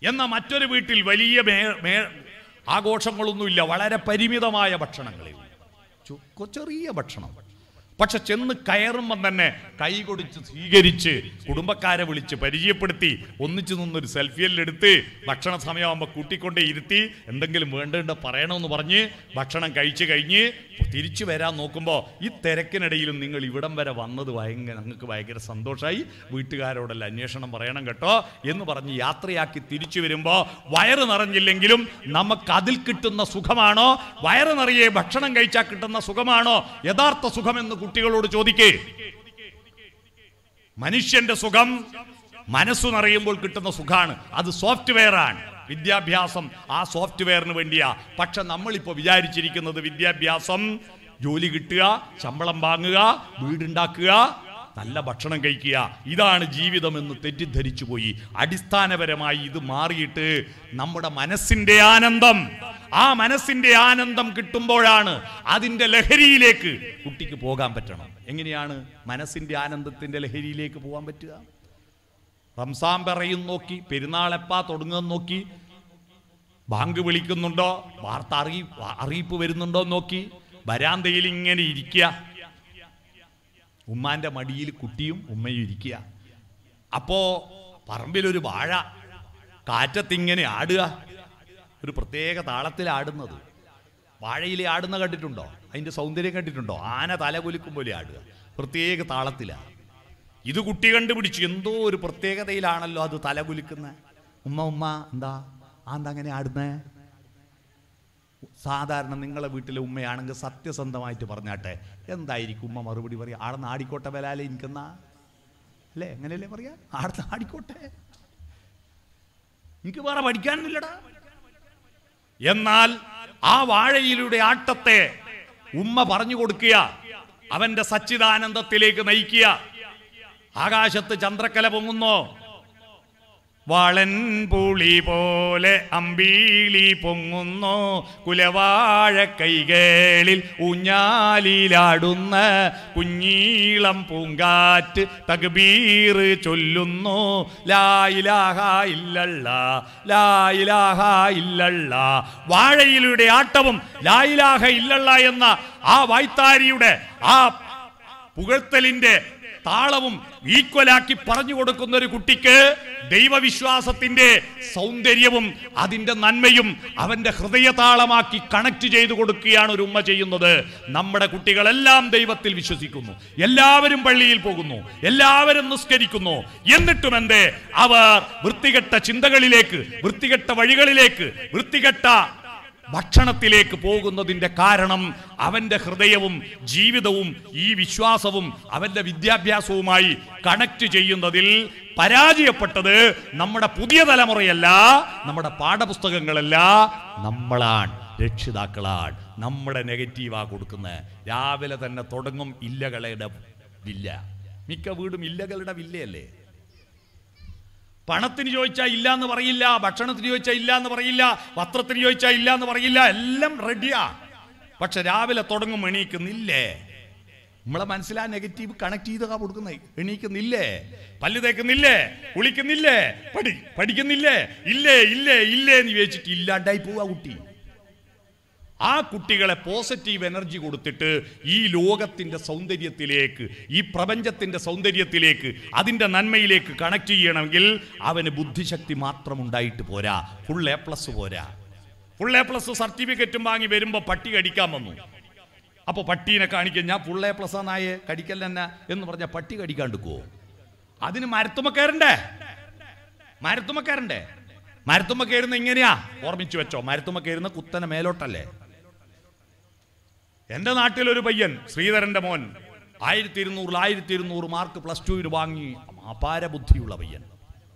എന്നാൽ മറ്റൊരു വീട്ടിൽ വലിയ മേ മേ ആഘോഷങ്ങളൊന്നുമില്ല വളരെ പരിമിതമായ ഭക്ഷണങ്ങളേ ഉള്ളൂ. ചു- കൊ- ചെറിയ ഭക്ഷണം പക്ഷെ ചെന്ന് കയറുമ്പം തന്നെ കൈ കൊടുത്ത് സ്വീകരിച്ച് കുടുംബക്കാരെ വിളിച്ച് പരിചയപ്പെടുത്തി ഒന്നിച്ചു നിന്നൊരു സെൽഫിയെല്ലാം എടുത്ത് ഭക്ഷണ സമയമാകുമ്പോൾ കൂട്ടിക്കൊണ്ടേ ഇരുത്തി എന്തെങ്കിലും വേണ്ടേണ്ട പറയണമെന്ന് പറഞ്ഞ് ഭക്ഷണം കഴിച്ചു കഴിഞ്ഞ് തിരിച്ചു വരാൻ നോക്കുമ്പോൾ ഈ തിരക്കിനിടയിലും നിങ്ങൾ ഇവിടം വരെ വന്നത് ഭയങ്കര ഞങ്ങൾക്ക് ഭയങ്കര സന്തോഷമായി വീട്ടുകാരോടെല്ലാം അന്വേഷണം പറയണം കേട്ടോ എന്ന് പറഞ്ഞ് യാത്രയാക്കി തിരിച്ചു വരുമ്പോൾ വയറ് നിറഞ്ഞില്ലെങ്കിലും നമുക്ക് അതിൽ കിട്ടുന്ന സുഖമാണോ വയറ് നിറയെ ഭക്ഷണം കഴിച്ചാൽ കിട്ടുന്ന സുഖമാണോ യഥാർത്ഥ സുഖമെന്ന് കുട്ടികളോട് ചോദിക്കേ മനുഷ്യന്റെ സുഖം മനസ്സു നിറയുമ്പോൾ കിട്ടുന്ന സുഖാണ് അത് സോഫ്റ്റ്വെയർ ആണ് വിദ്യാഭ്യാസം ആ സോഫ്റ്റ്വെയറിന് വേണ്ടിയാ പക്ഷെ നമ്മളിപ്പോ വിചാരിച്ചിരിക്കുന്നത് വിദ്യാഭ്യാസം ജോലി കിട്ടുക ശമ്പളം വാങ്ങുക വീടുണ്ടാക്കുക നല്ല ഭക്ഷണം കഴിക്കുക ഇതാണ് ജീവിതം എന്ന് തെറ്റിദ്ധരിച്ചു പോയി അടിസ്ഥാനപരമായി ഇത് മാറിയിട്ട് നമ്മുടെ മനസ്സിന്റെ ആനന്ദം ആ മനസ്സിന്റെ ആനന്ദം കിട്ടുമ്പോഴാണ് അതിന്റെ ലഹരിയിലേക്ക് കുട്ടിക്ക് പോകാൻ പറ്റണം എങ്ങനെയാണ് മനസ്സിന്റെ ആനന്ദത്തിന്റെ ലഹരിയിലേക്ക് പോകാൻ പറ്റുക റംസാൻ പറയും നോക്കി പെരുന്നാളെപ്പാ തുടങ്ങുമെന്ന് നോക്കി ബാങ്ക് വിളിക്കുന്നുണ്ടോ വാർത്ത അറിയി അറിയിപ്പ് വരുന്നുണ്ടോ എന്ന് നോക്കി വരാന്തയിൽ ഇങ്ങനെ ഇരിക്കുക ഉമ്മാന്റെ മടിയിൽ കുട്ടിയും ഉമ്മയും ഇരിക്കുക അപ്പോ പറമ്പിലൊരു വാഴ കാറ്റത്തിങ്ങനെ ആടുക ഒരു പ്രത്യേക താളത്തിൽ ആടുന്നത് വാഴയിൽ ആടുന്ന കണ്ടിട്ടുണ്ടോ അതിന്റെ സൗന്ദര്യം കണ്ടിട്ടുണ്ടോ ആന തല കുലുക്കും പോലെ ആടുക പ്രത്യേക താളത്തിലാണ് ഇത് കുട്ടി കണ്ടുപിടിച്ചു എന്തോ ഒരു പ്രത്യേകതയിലാണല്ലോ അത് തല കുലുക്കുന്നത് ഉമ്മ ഉമ്മ എന്താ ആ എന്താ അങ്ങനെ ആടുന്നേ സാധാരണ നിങ്ങളെ വീട്ടിലെ ഉമ്മയാണെങ്കിൽ സത്യസന്ധമായിട്ട് പറഞ്ഞാട്ടെ എന്തായിരിക്കും ഉമ്മ മറുപടി പറയാ ആടുന്ന് ആടിക്കോട്ടെ ബലാലെ എനിക്കെന്ന അല്ലേ എങ്ങനെയല്ലേ പറയാ ആടുന്ന് ആടിക്കോട്ടെ എനിക്ക് വേറെ പഠിക്കാനൊന്നുമില്ലടാ എന്നാൽ ആ വാഴയിലൂടെ ആട്ടത്തെ ഉമ്മ പറഞ്ഞു കൊടുക്കുക അവന്റെ സച്ചിദാനന്ദത്തിലേക്ക് നയിക്കുക ആകാശത്ത് ചന്ദ്രക്കല പൊങ്ങുന്നോ വളൻ പുളി പോലെ അമ്പീളി പൊങ്ങുന്നു കുലവാഴ കൈകളിൽ ഊഞ്ഞാലിലാടുന്ന കുഞ്ഞീളം പൂങ്കാറ്റ് തകബീർ ചൊല്ലുന്നു ലായിലാഹ ഇല്ലല്ല ലായിലാഹ ഇല്ലല്ല വാഴയിലൂടെ ആട്ടവും ലായിലാഹ ഇല്ലല്ല എന്ന ആ വായ്ത്താരിയുടെ ആ പുകഴ്ത്തലിന്റെ താളവും ഈക്വലാക്കി പറഞ്ഞു കൊടുക്കുന്ന ഒരു കുട്ടിക്ക് ദൈവവിശ്വാസത്തിന്റെ സൗന്ദര്യവും അതിന്റെ നന്മയും അവന്റെ ഹൃദയതാളമാക്കി കണക്ട് ചെയ്തു കൊടുക്കുകയാണ് ഒരു ഉമ്മ ചെയ്യുന്നത് നമ്മുടെ കുട്ടികളെല്ലാം ദൈവത്തിൽ വിശ്വസിക്കുന്നു എല്ലാവരും പള്ളിയിൽ പോകുന്നു എല്ലാവരും നിസ്കരിക്കുന്നു എന്നിട്ടും എന്തേ അവർ വൃത്തികെട്ട ചിന്തകളിലേക്ക് വൃത്തികെട്ട വഴികളിലേക്ക് വൃത്തികെട്ട ഭക്ഷണത്തിലേക്ക് പോകുന്നതിന്റെ കാരണം അവന്റെ ഹൃദയവും ജീവിതവും ഈ വിശ്വാസവും അവന്റെ വിദ്യാഭ്യാസവുമായി കണക്ട് ചെയ്യുന്നതിൽ പരാജയപ്പെട്ടത് നമ്മുടെ പുതിയ തലമുറയല്ല നമ്മുടെ പാഠപുസ്തകങ്ങളല്ല നമ്മളാണ് രക്ഷിതാക്കളാണ് നമ്മുടെ നെഗറ്റീവാ കൊടുക്കുന്നത് രാവിലെ തന്നെ തുടങ്ങും ഇല്ലകളുടെ വില്ല മിക്ക വീടും ഇല്ലകളുടെ വില്ലയല്ലേ പണത്തിന് ചോദിച്ചാൽ ഇല്ല എന്ന് പറയില്ല ഭക്ഷണത്തിന് ചോദിച്ചാൽ ഇല്ല എന്ന് പറയില്ല വസ്ത്രത്തിന് ചോദിച്ചാൽ ഇല്ല എന്ന് പറയില്ല എല്ലാം റെഡിയാ പക്ഷെ രാവിലെ തുടങ്ങും എണീക്കുന്നില്ലേ നമ്മളെ മനസ്സിലാ നെഗറ്റീവ് കണക്ട് ചെയ്താ കൊടുക്കുന്നത് എണീക്കുന്നില്ലേ പല്ല് തേക്കുന്നില്ലേ കുളിക്കുന്നില്ലേ പഠി പഠിക്കുന്നില്ലേ ഇല്ലേ ഇല്ലേ ഇല്ലേ എന്ന് ചോദിച്ചിട്ട് ഇല്ലാണ്ടായി പോവാ കുട്ടി ആ കുട്ടികളെ പോസിറ്റീവ് എനർജി കൊടുത്തിട്ട് ഈ ലോകത്തിന്റെ സൗന്ദര്യത്തിലേക്ക് ഈ പ്രപഞ്ചത്തിന്റെ സൗന്ദര്യത്തിലേക്ക് അതിന്റെ നന്മയിലേക്ക് കണക്ട് ചെയ്യണമെങ്കിൽ അവന് ബുദ്ധിശക്തി മാത്രം ഉണ്ടായിട്ട് പോരാ ഫുൾ എ പ്ലസ് പോരാ ഫുൾ എ പ്ലസ് സർട്ടിഫിക്കറ്റും വാങ്ങി വരുമ്പോൾ പട്ടി കടിക്കാൻ വന്നു അപ്പോൾ പട്ടീനെ കാണിക്കാൻ ഞാൻ ഫുൾ എ പ്ലസ് ആനായേ കടിക്കൽ തന്നെ എന്ന് പറഞ്ഞാൽ പട്ടി കടിക്കാണ്ടിക്കുവോ അതിന് മരത്തുമ്മ കയറണ്ടേ മരത്തുമ്മ കയറണ്ടേ മരത്തുമ്മ കയറുന്ന ഇങ്ങനെയാ ഓർമ്മിച്ചു വെച്ചോ മരത്തുമ്മ കയറുന്ന കുത്തനെ മേലോട്ടല്ലേ എന്റെ നാട്ടിലൊരു പയ്യൻ ശ്രീധരന്റെ മോൻ ആയിരത്തി ഇരുന്നൂറിൽ ആയിരത്തി ഇരുന്നൂറ് മാർക്ക് പ്ലസ് ടുവിന് വാങ്ങി അപാര ബുദ്ധിയുള്ള പയ്യൻ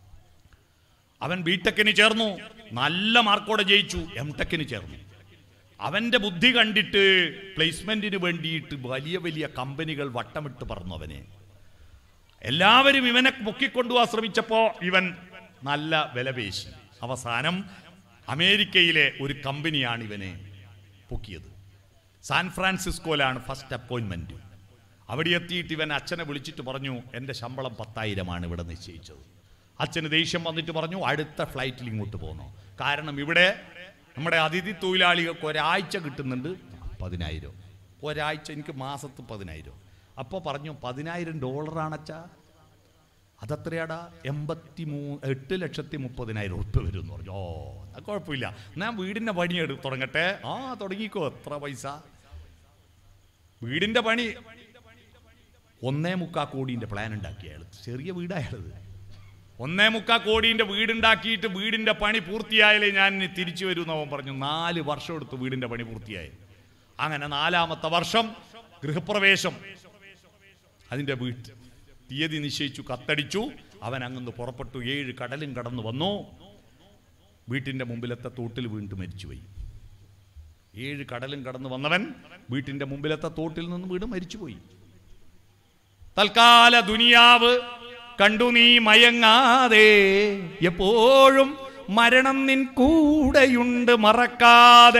അവൻ ബിടെക്കിന് ചേർന്നു നല്ല മാർക്കോടെ ജയിച്ചു എം ടെക്കിന് ചേർന്നു അവന്റെ ബുദ്ധി കണ്ടിട്ട് പ്ലേസ്മെന്റിന് വേണ്ടിയിട്ട് വലിയ വലിയ കമ്പനികൾ വട്ടമിട്ട് പറഞ്ഞു അവനെ എല്ലാവരും ഇവനെ പൊക്കിക്കൊണ്ടുപോകാൻ ശ്രമിച്ചപ്പോ ഇവൻ നല്ല വില പേശി അവസാനം അമേരിക്കയിലെ ഒരു കമ്പനിയാണ് ഇവനെ പൊക്കിയത് സാൻ ഫ്രാൻസിസ്കോയിലാണ് ഫസ്റ്റ് അപ്പോയിന്റ്മെന്റ് അവിടെ എത്തിയിട്ട് ഇവൻ അച്ഛനെ വിളിച്ചിട്ട് പറഞ്ഞു എൻ്റെ ശമ്പളം പത്തായിരമാണ് ഇവിടെ നിശ്ചയിച്ചത് അച്ഛന് ദേഷ്യം വന്നിട്ട് പറഞ്ഞു അടുത്ത ഫ്ലൈറ്റിൽ ഇങ്ങോട്ട് പോന്നു കാരണം ഇവിടെ നമ്മുടെ അതിഥി തൊഴിലാളികൾക്ക് ഒരാഴ്ച കിട്ടുന്നുണ്ട് പതിനായിരം ഒരാഴ്ച എനിക്ക് മാസത്ത് പതിനായിരം അപ്പോൾ പറഞ്ഞു പതിനായിരം ഡോളറാണച്ചാ അതെത്രയാടാ എൺപത്തി മൂ എട്ട് ലക്ഷത്തി മുപ്പതിനായിരം ഉറുപ്പ് വരും എന്ന് പറഞ്ഞു ഓ അത് കുഴപ്പമില്ല ഞാൻ വീടിൻ്റെ പണി എടു തുടങ്ങട്ടെ ആ തുടങ്ങിക്കോ എത്ര പൈസ വീടിൻ്റെ പണി ഒന്നേ മുക്കാ കോടീൻ്റെ പ്ലാൻ ഉണ്ടാക്കി അയാൾ ചെറിയ വീടായാലത് ഒന്നേ മുക്കാ കോടീൻ്റെ വീടുണ്ടാക്കിയിട്ട് വീടിൻ്റെ പണി പൂർത്തിയായാലേ ഞാൻ ഇനി തിരിച്ചു വരൂ എന്ന് അവൻ പറഞ്ഞു നാല് വർഷം എടുത്ത് വീടിൻ്റെ പണി പൂർത്തിയായി അങ്ങനെ നാലാമത്തെ വർഷം ഗൃഹപ്രവേശം അതിൻ്റെ വീട്ട് തീയതി നിശ്ചയിച്ചു കത്തടിച്ചു അവൻ അങ്ങന്ന് പുറപ്പെട്ടു ഏഴ് കടലും കടന്നു വന്നു വീട്ടിൻ്റെ മുമ്പിലത്തെ തോട്ടിൽ വീണ്ടും മരിച്ചുപോയി ഏഴ് കടലും കടന്നു വന്നവൻ വീട്ടിൻ്റെ മുമ്പിലത്തെ തോട്ടിൽ നിന്ന് വീണ്ടും മരിച്ചുപോയി തൽക്കാല ദുനിയാവ് കണ്ടു നീ മയങ്ങാതെ എപ്പോഴും മരണം നിൻ കൂടെയുണ്ട് മറക്കാതെ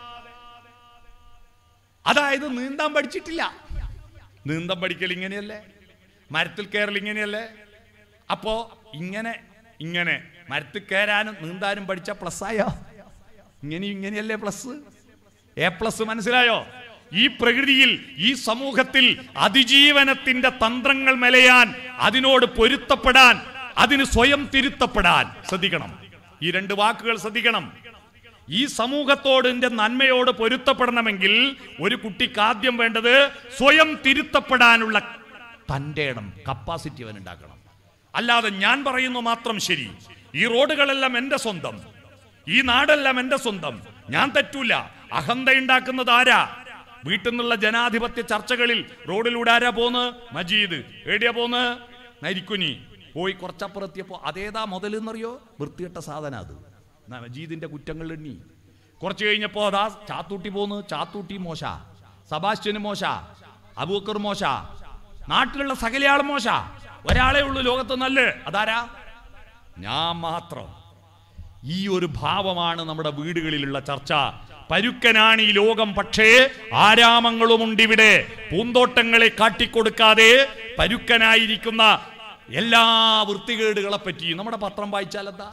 അതായത് നീന്താൻ പഠിച്ചിട്ടില്ല നീന്തം പഠിക്കൽ ഇങ്ങനെയല്ലേ മരത്തിൽ കയറൽ ഇങ്ങനെയല്ലേ അപ്പോ ഇങ്ങനെ ഇങ്ങനെ മരത്തിൽ കയറാനും നീന്താനും പഠിച്ച പ്ലസ് ആയോ ഇങ്ങനെ ഇങ്ങനെയല്ലേ പ്ലസ് എ പ്ലസ് മനസ്സിലായോ ഈ പ്രകൃതിയിൽ ഈ സമൂഹത്തിൽ അതിജീവനത്തിന്റെ തന്ത്രങ്ങൾ മെലയാൻ അതിനോട് പൊരുത്തപ്പെടാൻ അതിന് സ്വയം തിരുത്തപ്പെടാൻ ശ്രദ്ധിക്കണം ഈ രണ്ട് വാക്കുകൾ ശ്രദ്ധിക്കണം ഈ സമൂഹത്തോട് എന്റെ നന്മയോട് പൊരുത്തപ്പെടണമെങ്കിൽ ഒരു കുട്ടിക്ക് ആദ്യം വേണ്ടത് സ്വയം തിരുത്തപ്പെടാനുള്ള തൻ്റെ ഇടം കപ്പാസിറ്റി അവൻ ഉണ്ടാക്കണം അല്ലാതെ ഞാൻ പറയുന്നു മാത്രം ശരി ഈ റോഡുകളെല്ലാം എന്റെ സ്വന്തം ഈ നാടെല്ലാം എന്റെ സ്വന്തം ഞാൻ തെറ്റൂല അഹന്ത ഉണ്ടാക്കുന്നത് ആരാ വീട്ടിൽ നിന്നുള്ള ജനാധിപത്യ ചർച്ചകളിൽ റോഡിലൂടെ ആരാ പോന്ന് മജീദ് എവിടെയാ പോന്ന് നരിക്കുനി പോയി കുറച്ചപ്പുറത്തിയപ്പോ അതേതാ മുതലെന്നറിയോ വൃത്തികെട്ട സാധന അത് എന്നാ മജീദിന്റെ കുറ്റങ്ങൾ എണ്ണി കുറച്ച് കഴിഞ്ഞപ്പോ അതാ ചാത്തൂട്ടി പോന്ന് ചാത്തൂട്ടി മോശ സബാസ്റ്റ്യന് മോശ അബൂക്കർ മോശ നാട്ടിലുള്ള സകലയാളും മോശ ഒരാളേ ഉള്ളൂ ലോകത്ത് നല്ല അതാരാ ഞാൻ മാത്രം ഈ ഒരു ഭാവമാണ് നമ്മുടെ വീടുകളിലുള്ള ചർച്ച പരുക്കനാണ് ഈ ലോകം പക്ഷേ ആരാമങ്ങളുമുണ്ട് ഇവിടെ പൂന്തോട്ടങ്ങളെ കാട്ടിക്കൊടുക്കാതെ പരുക്കനായിരിക്കുന്ന എല്ലാ വൃത്തികേടുകളെ പറ്റി നമ്മുടെ പത്രം വായിച്ചാൽ എന്താ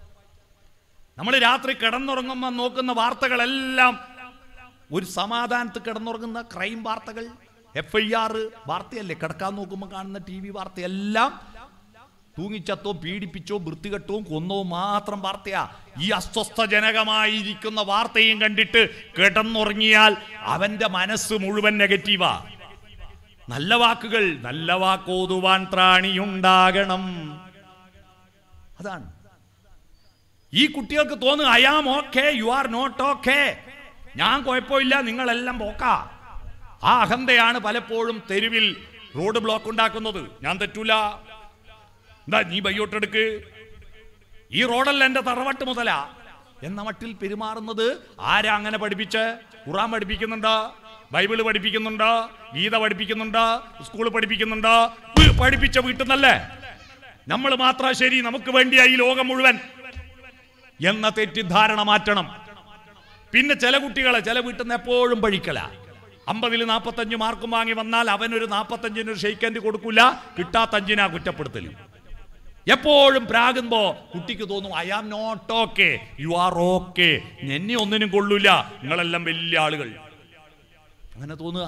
നമ്മൾ രാത്രി കിടന്നുറങ്ങുമ്പോൾ നോക്കുന്ന വാർത്തകളെല്ലാം ഒരു സമാധാനത്ത് കിടന്നുറങ്ങുന്ന ക്രൈം വാർത്തകൾ എഫ് ഐ ആർ വാർത്തയല്ലേ കിടക്കാൻ നോക്കുമ്പോൾ കാണുന്ന ടി വി വാർത്തയെല്ലാം തൂങ്ങിച്ചത്തോ പീഡിപ്പിച്ചോ വൃത്തികെട്ടോ കൊന്നോ മാത്രം വാർത്തയാ ഈ അസ്വസ്ഥജനകമായിരിക്കുന്ന വാർത്തയും കണ്ടിട്ട് കിടന്നുറങ്ങിയാൽ അവന്റെ മനസ്സ് മുഴുവൻ നെഗറ്റീവാ നല്ല വാക്കുകൾ നല്ല വാക്കോതുവാൻ ത്രാണിയുണ്ടാകണം അതാണ് ഈ കുട്ടികൾക്ക് തോന്നുക I am okay you are not okay ഞാൻ കുഴപ്പമില്ല നിങ്ങളെല്ലാം പോക്കാ ആ അഹന്തയാണ് പലപ്പോഴും തെരുവിൽ റോഡ് ബ്ലോക്ക് ഉണ്ടാക്കുന്നത് ഞാൻ തെറ്റൂല എന്താ നീ ബയ്യോട്ടെടുക്ക് ഈ റോഡല്ല എന്റെ തറവാട്ട് മുതലാ എന്ന മട്ടിൽ പെരുമാറുന്നത് ആരാ അങ്ങനെ പഠിപ്പിച്ച് ഖുറാൻ പഠിപ്പിക്കുന്നുണ്ടോ ബൈബിള് പഠിപ്പിക്കുന്നുണ്ടോ ഗീത പഠിപ്പിക്കുന്നുണ്ടോ സ്കൂൾ പഠിപ്പിക്കുന്നുണ്ടോ വീ- പഠിപ്പിച്ച വീട്ടിൽ നിന്നല്ലേ നമ്മൾ മാത്രം ശരി നമുക്ക് വേണ്ടിയാ ഈ ലോകം മുഴുവൻ എന്ന തെറ്റിദ്ധാരണ മാറ്റണം പിന്നെ ചില കുട്ടികളെ ചില വീട്ടിൽ നിന്ന് എപ്പോഴും പഴിക്കല അമ്പതിൽ നാൽപ്പത്തഞ്ച് മാർക്കും വാങ്ങി വന്നാൽ അവനൊരു നാൽപ്പത്തഞ്ചിന് ഒരു ഷെയ്ക്കൻഡ് കൊടുക്കൂല കിട്ടാത്തഞ്ചിനാ കുറ്റപ്പെടുത്തൽ എപ്പോഴും പ്രാകുമ്പോ കുട്ടിക്ക് തോന്നും I am not okay you are okay എന്നെ ഒന്നിനും കൊള്ളൂല നിങ്ങളെല്ലാം വലിയ ആളുകൾ അങ്ങനെ തോന്നുക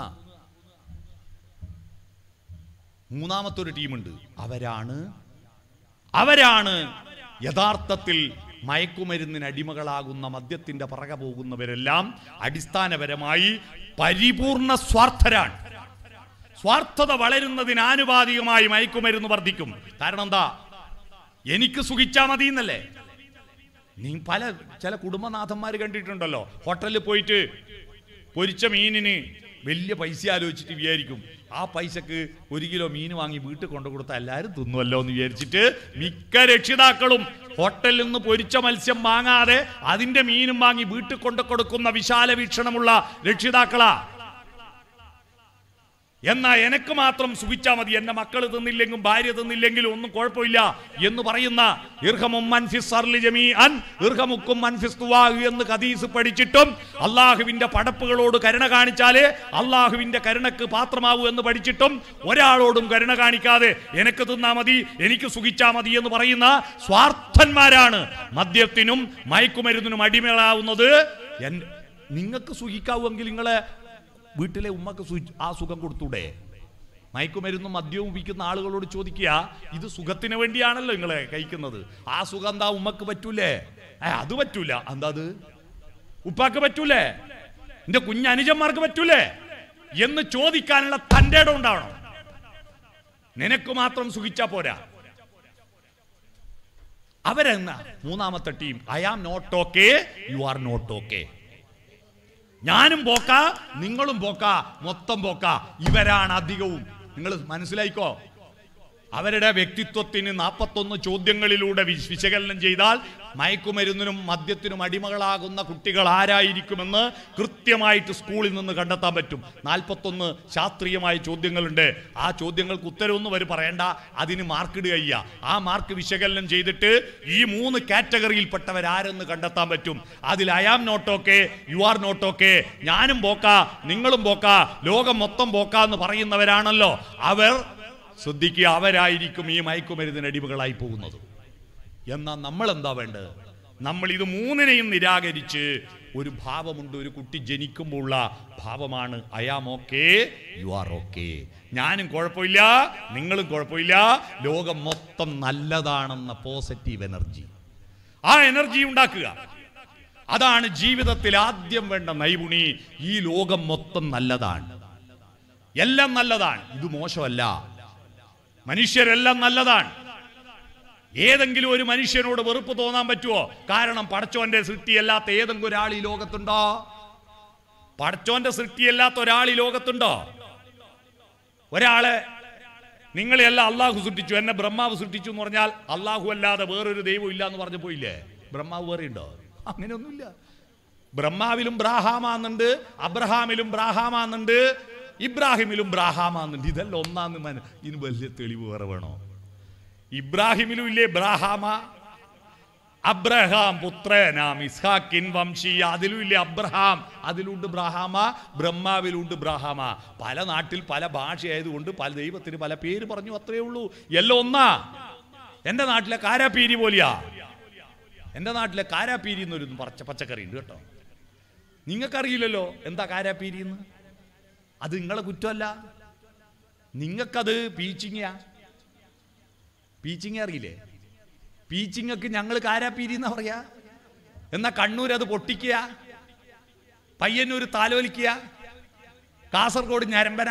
മൂന്നാമത്തെ ഒരു ടീമുണ്ട് അവരാണ് അവരാണ് യഥാർത്ഥത്തിൽ മയക്കുമരുന്നിന് അടിമകളാകുന്ന മദ്യത്തിന്റെ പറക പോകുന്നവരെല്ലാം അടിസ്ഥാനപരമായി പരിപൂർണ സ്വാർത്ഥരാണ് സ്വാർത്ഥത വളരുന്നതിന് ആനുപാതികമായി മയക്കുമരുന്ന് വർദ്ധിക്കും കാരണം എന്താ എനിക്ക് സുഖിച്ചാ മതി എന്നല്ലേ നീ പല ചില കുടുംബനാഥന്മാർ കണ്ടിട്ടുണ്ടല്ലോ ഹോട്ടലിൽ പോയിട്ട് പൊരിച്ച മീനിന് വലിയ പൈസ ആലോചിച്ചിട്ട് വിചാരിക്കും ആ പൈസക്ക് ഒരു കിലോ മീൻ വാങ്ങി വീട്ടിൽ കൊണ്ടു കൊടുത്താൽ എല്ലാവരും തിന്നുമല്ലോ എന്ന് വിചാരിച്ചിട്ട് മിക്ക രക്ഷിതാക്കളും ഹോട്ടലിൽ നിന്ന് പൊരിച്ച മത്സ്യം വാങ്ങാതെ അതിന്റെ മീനും വാങ്ങി വീട്ടിൽ കൊണ്ടു കൊടുക്കുന്ന വിശാല വീക്ഷണമുള്ള രക്ഷിതാക്കളാ എന്നാ എനക്ക് മാത്രം സുഖിച്ചാ മതി എന്റെ മക്കൾ തിന്നില്ലെങ്കിലും ഭാര്യ തിന്നില്ലെങ്കിലും ഒന്നും കുഴപ്പമില്ല എന്ന് പറയുന്ന ഇർഹമും മൻഫിസ് സർലി ജമീഅൻ, ഇർഹമുക്കും മൻഫിസ് തുവാഹ് എന്ന് ഹദീസ് പഠിച്ചിട്ടും അള്ളാഹുവിന്റെ പടപ്പുകളോട് കരുണ കാണിച്ചാലേ അള്ളാഹുവിന്റെ കരുണക്ക് പാത്രമാവൂ എന്ന് പഠിച്ചിട്ടും ഒരാളോടും കരുണ കാണിക്കാതെ എനക്ക് തിന്നാ മതി എനിക്ക് സുഖിച്ചാ മതി എന്ന് പറയുന്ന സ്വാർത്ഥന്മാരാണ് മദ്യത്തിനും മയക്കുമരുന്നിനും അടിമകളാവുന്നത് എൻ- നിങ്ങൾക്ക് സുഖിക്കാവുമെങ്കിൽ നിങ്ങളെ വീട്ടിലെ ഉമ്മക്ക് സു- ആ സുഖം കൊടുത്തൂടെ മയക്കുമരുന്നും മദ്യവും ഉപയോഗിക്കുന്ന ആളുകളോട് ചോദിക്കുക ഇത് സുഖത്തിന് വേണ്ടിയാണല്ലോ നിങ്ങളെ കഴിക്കുന്നത് ആ സുഖം എന്താ ഉമ്മക്ക് പറ്റൂലേ ഏ അത് പറ്റൂല എന്താ അത് ഉപ്പാക്ക് പറ്റൂലേ എന്റെ കുഞ്ഞനുജന്മാർക്ക് പറ്റൂലേ എന്ന് ചോദിക്കാനുള്ള തന്റെ ഇടം ഉണ്ടാവണം നിനക്ക് മാത്രം സുഖിച്ചാ പോരാ അവരെന്ന മൂന്നാമത്തെ team I am not okay you are not okay ഞാനും പോക്ക നിങ്ങളും പോക്ക മൊത്തം പോക്ക ഇവരാണ് അധികവും നിങ്ങൾ മനസ്സിലായിക്കോ അവരുടെ വ്യക്തിത്വത്തിന് നാൽപ്പത്തൊന്ന് ചോദ്യങ്ങളിലൂടെ വിശ്- വിശകലനം ചെയ്താൽ മയക്കുമരുന്നിനും മദ്യത്തിനും അടിമകളാകുന്ന കുട്ടികൾ ആരായിരിക്കുമെന്ന് കൃത്യമായിട്ട് സ്കൂളിൽ നിന്ന് കണ്ടെത്താൻ പറ്റും നാൽപ്പത്തൊന്ന് ശാസ്ത്രീയമായ ചോദ്യങ്ങളുണ്ട് ആ ചോദ്യങ്ങൾക്ക് ഉത്തരവൊന്നും അവർ പറയണ്ട അതിന് മാർക്ക് ഇടുകയ്യ ആ മാർക്ക് വിശകലനം ചെയ്തിട്ട് ഈ മൂന്ന് കാറ്റഗറിയിൽപ്പെട്ടവരാരെന്ന് കണ്ടെത്താൻ പറ്റും അതിൽ I am not okay you are not okay ഞാനും പോക്ക നിങ്ങളും പോക്ക ലോകം മൊത്തം പോക്ക എന്ന് പറയുന്നവരാണല്ലോ അവർ ശ്രദ്ധിക്കുക അവരായിരിക്കും ഈ മയക്കുമരുന്നിന് അടിമകളായി പോകുന്നത് എന്നാൽ നമ്മൾ എന്താ വേണ്ടത് നമ്മൾ ഇത് മൂന്നിനെയും നിരാകരിച്ച് ഒരു ഭാവമുണ്ട് ഒരു കുട്ടി ജനിക്കുമ്പോഴുള്ള ഭാവമാണ് I am okay you are okay ഞാനും കുഴപ്പമില്ല നിങ്ങളും കുഴപ്പമില്ല ലോകം മൊത്തം നല്ലതാണെന്ന പോസിറ്റീവ് എനർജി ആ എനർജി ഉണ്ടാക്കുക അതാണ് ജീവിതത്തിൽ ആദ്യം വേണ്ട നൈപുണി ഈ ലോകം മൊത്തം നല്ലതാണ് എല്ലാം നല്ലതാണ് ഇത് മോശമല്ല മനുഷ്യരെല്ലാം നല്ലതാണ് ഏതെങ്കിലും ഒരു മനുഷ്യനോട് വെറുപ്പ് തോന്നാൻ പറ്റുമോ കാരണം പടച്ചോന്റെ സൃഷ്ടിയല്ലാത്ത ഏതെങ്കിലും ഒരാൾ ഈ ലോകത്തുണ്ടോ പടച്ചോന്റെ സൃഷ്ടിയല്ലാത്ത ഒരാൾ ഈ ലോകത്തുണ്ടോ ഒരാളെ നിങ്ങളെല്ലാം അള്ളാഹു സൃഷ്ടിച്ചു എന്നെ ബ്രഹ്മാവ് സൃഷ്ടിച്ചു എന്ന് പറഞ്ഞാൽ അള്ളാഹു അല്ലാതെ വേറൊരു ദൈവം ഇല്ല എന്ന് പറഞ്ഞു പോയില്ലേ ബ്രഹ്മാവ് വേറെ ഉണ്ടോ അങ്ങനെയൊന്നുമില്ല ബ്രഹ്മാവിലും ബ്രാഹാമാന്നുണ്ട് അബ്രഹാമിലും ബ്രാഹാമാന്നുണ്ട് ഇബ്രാഹിമിലും ബ്രാഹാമാന്നുണ്ട് ഇതെല്ലാം ഒന്നാന്ന് മന ഇതിന് വലിയ തെളിവ് വേറെ വേണോ ഇബ്രാഹിമിലും ഇല്ലേ ബ്രാഹാമ അബ്രഹാം പുത്രനാം ഇസ്ഹാക്കിൻ വംശീയ അതിലും ഇല്ലേ അബ്രഹാം അതിലുണ്ട് ബ്രാഹാമ ബ്രഹ്മാവിലുണ്ട് ബ്രാഹാമ പല നാട്ടിൽ പല ഭാഷയായതുകൊണ്ട് പല ദൈവത്തിന് പല പേര് പറഞ്ഞു അത്രേ ഉള്ളൂ എല്ലാം ഒന്നാ എന്റെ നാട്ടിലെ കാരാപ്പീരി പോലെയാ എന്റെ നാട്ടിലെ കാരാപ്പീരി എന്നൊരു പച്ച പച്ചക്കറി ഉണ്ട് കേട്ടോ നിങ്ങൾക്കറിയില്ലല്ലോ എന്താ കാരാപ്പീരി എന്ന് അത് നിങ്ങളെ കുറ്റമല്ല നിങ്ങൾക്കത് പീച്ചിങ്ങ പീച്ചിങ്ങ അറിയില്ലേ പീച്ചിങ്ങക്ക് ഞങ്ങൾ കാരാപ്പീരി എന്നാ പറയാ എന്നാ കണ്ണൂർ അത് പൊട്ടിക്കുക പയ്യന്നൂർ താലോലിക്കുക കാസർഗോഡ് ഞരമ്പന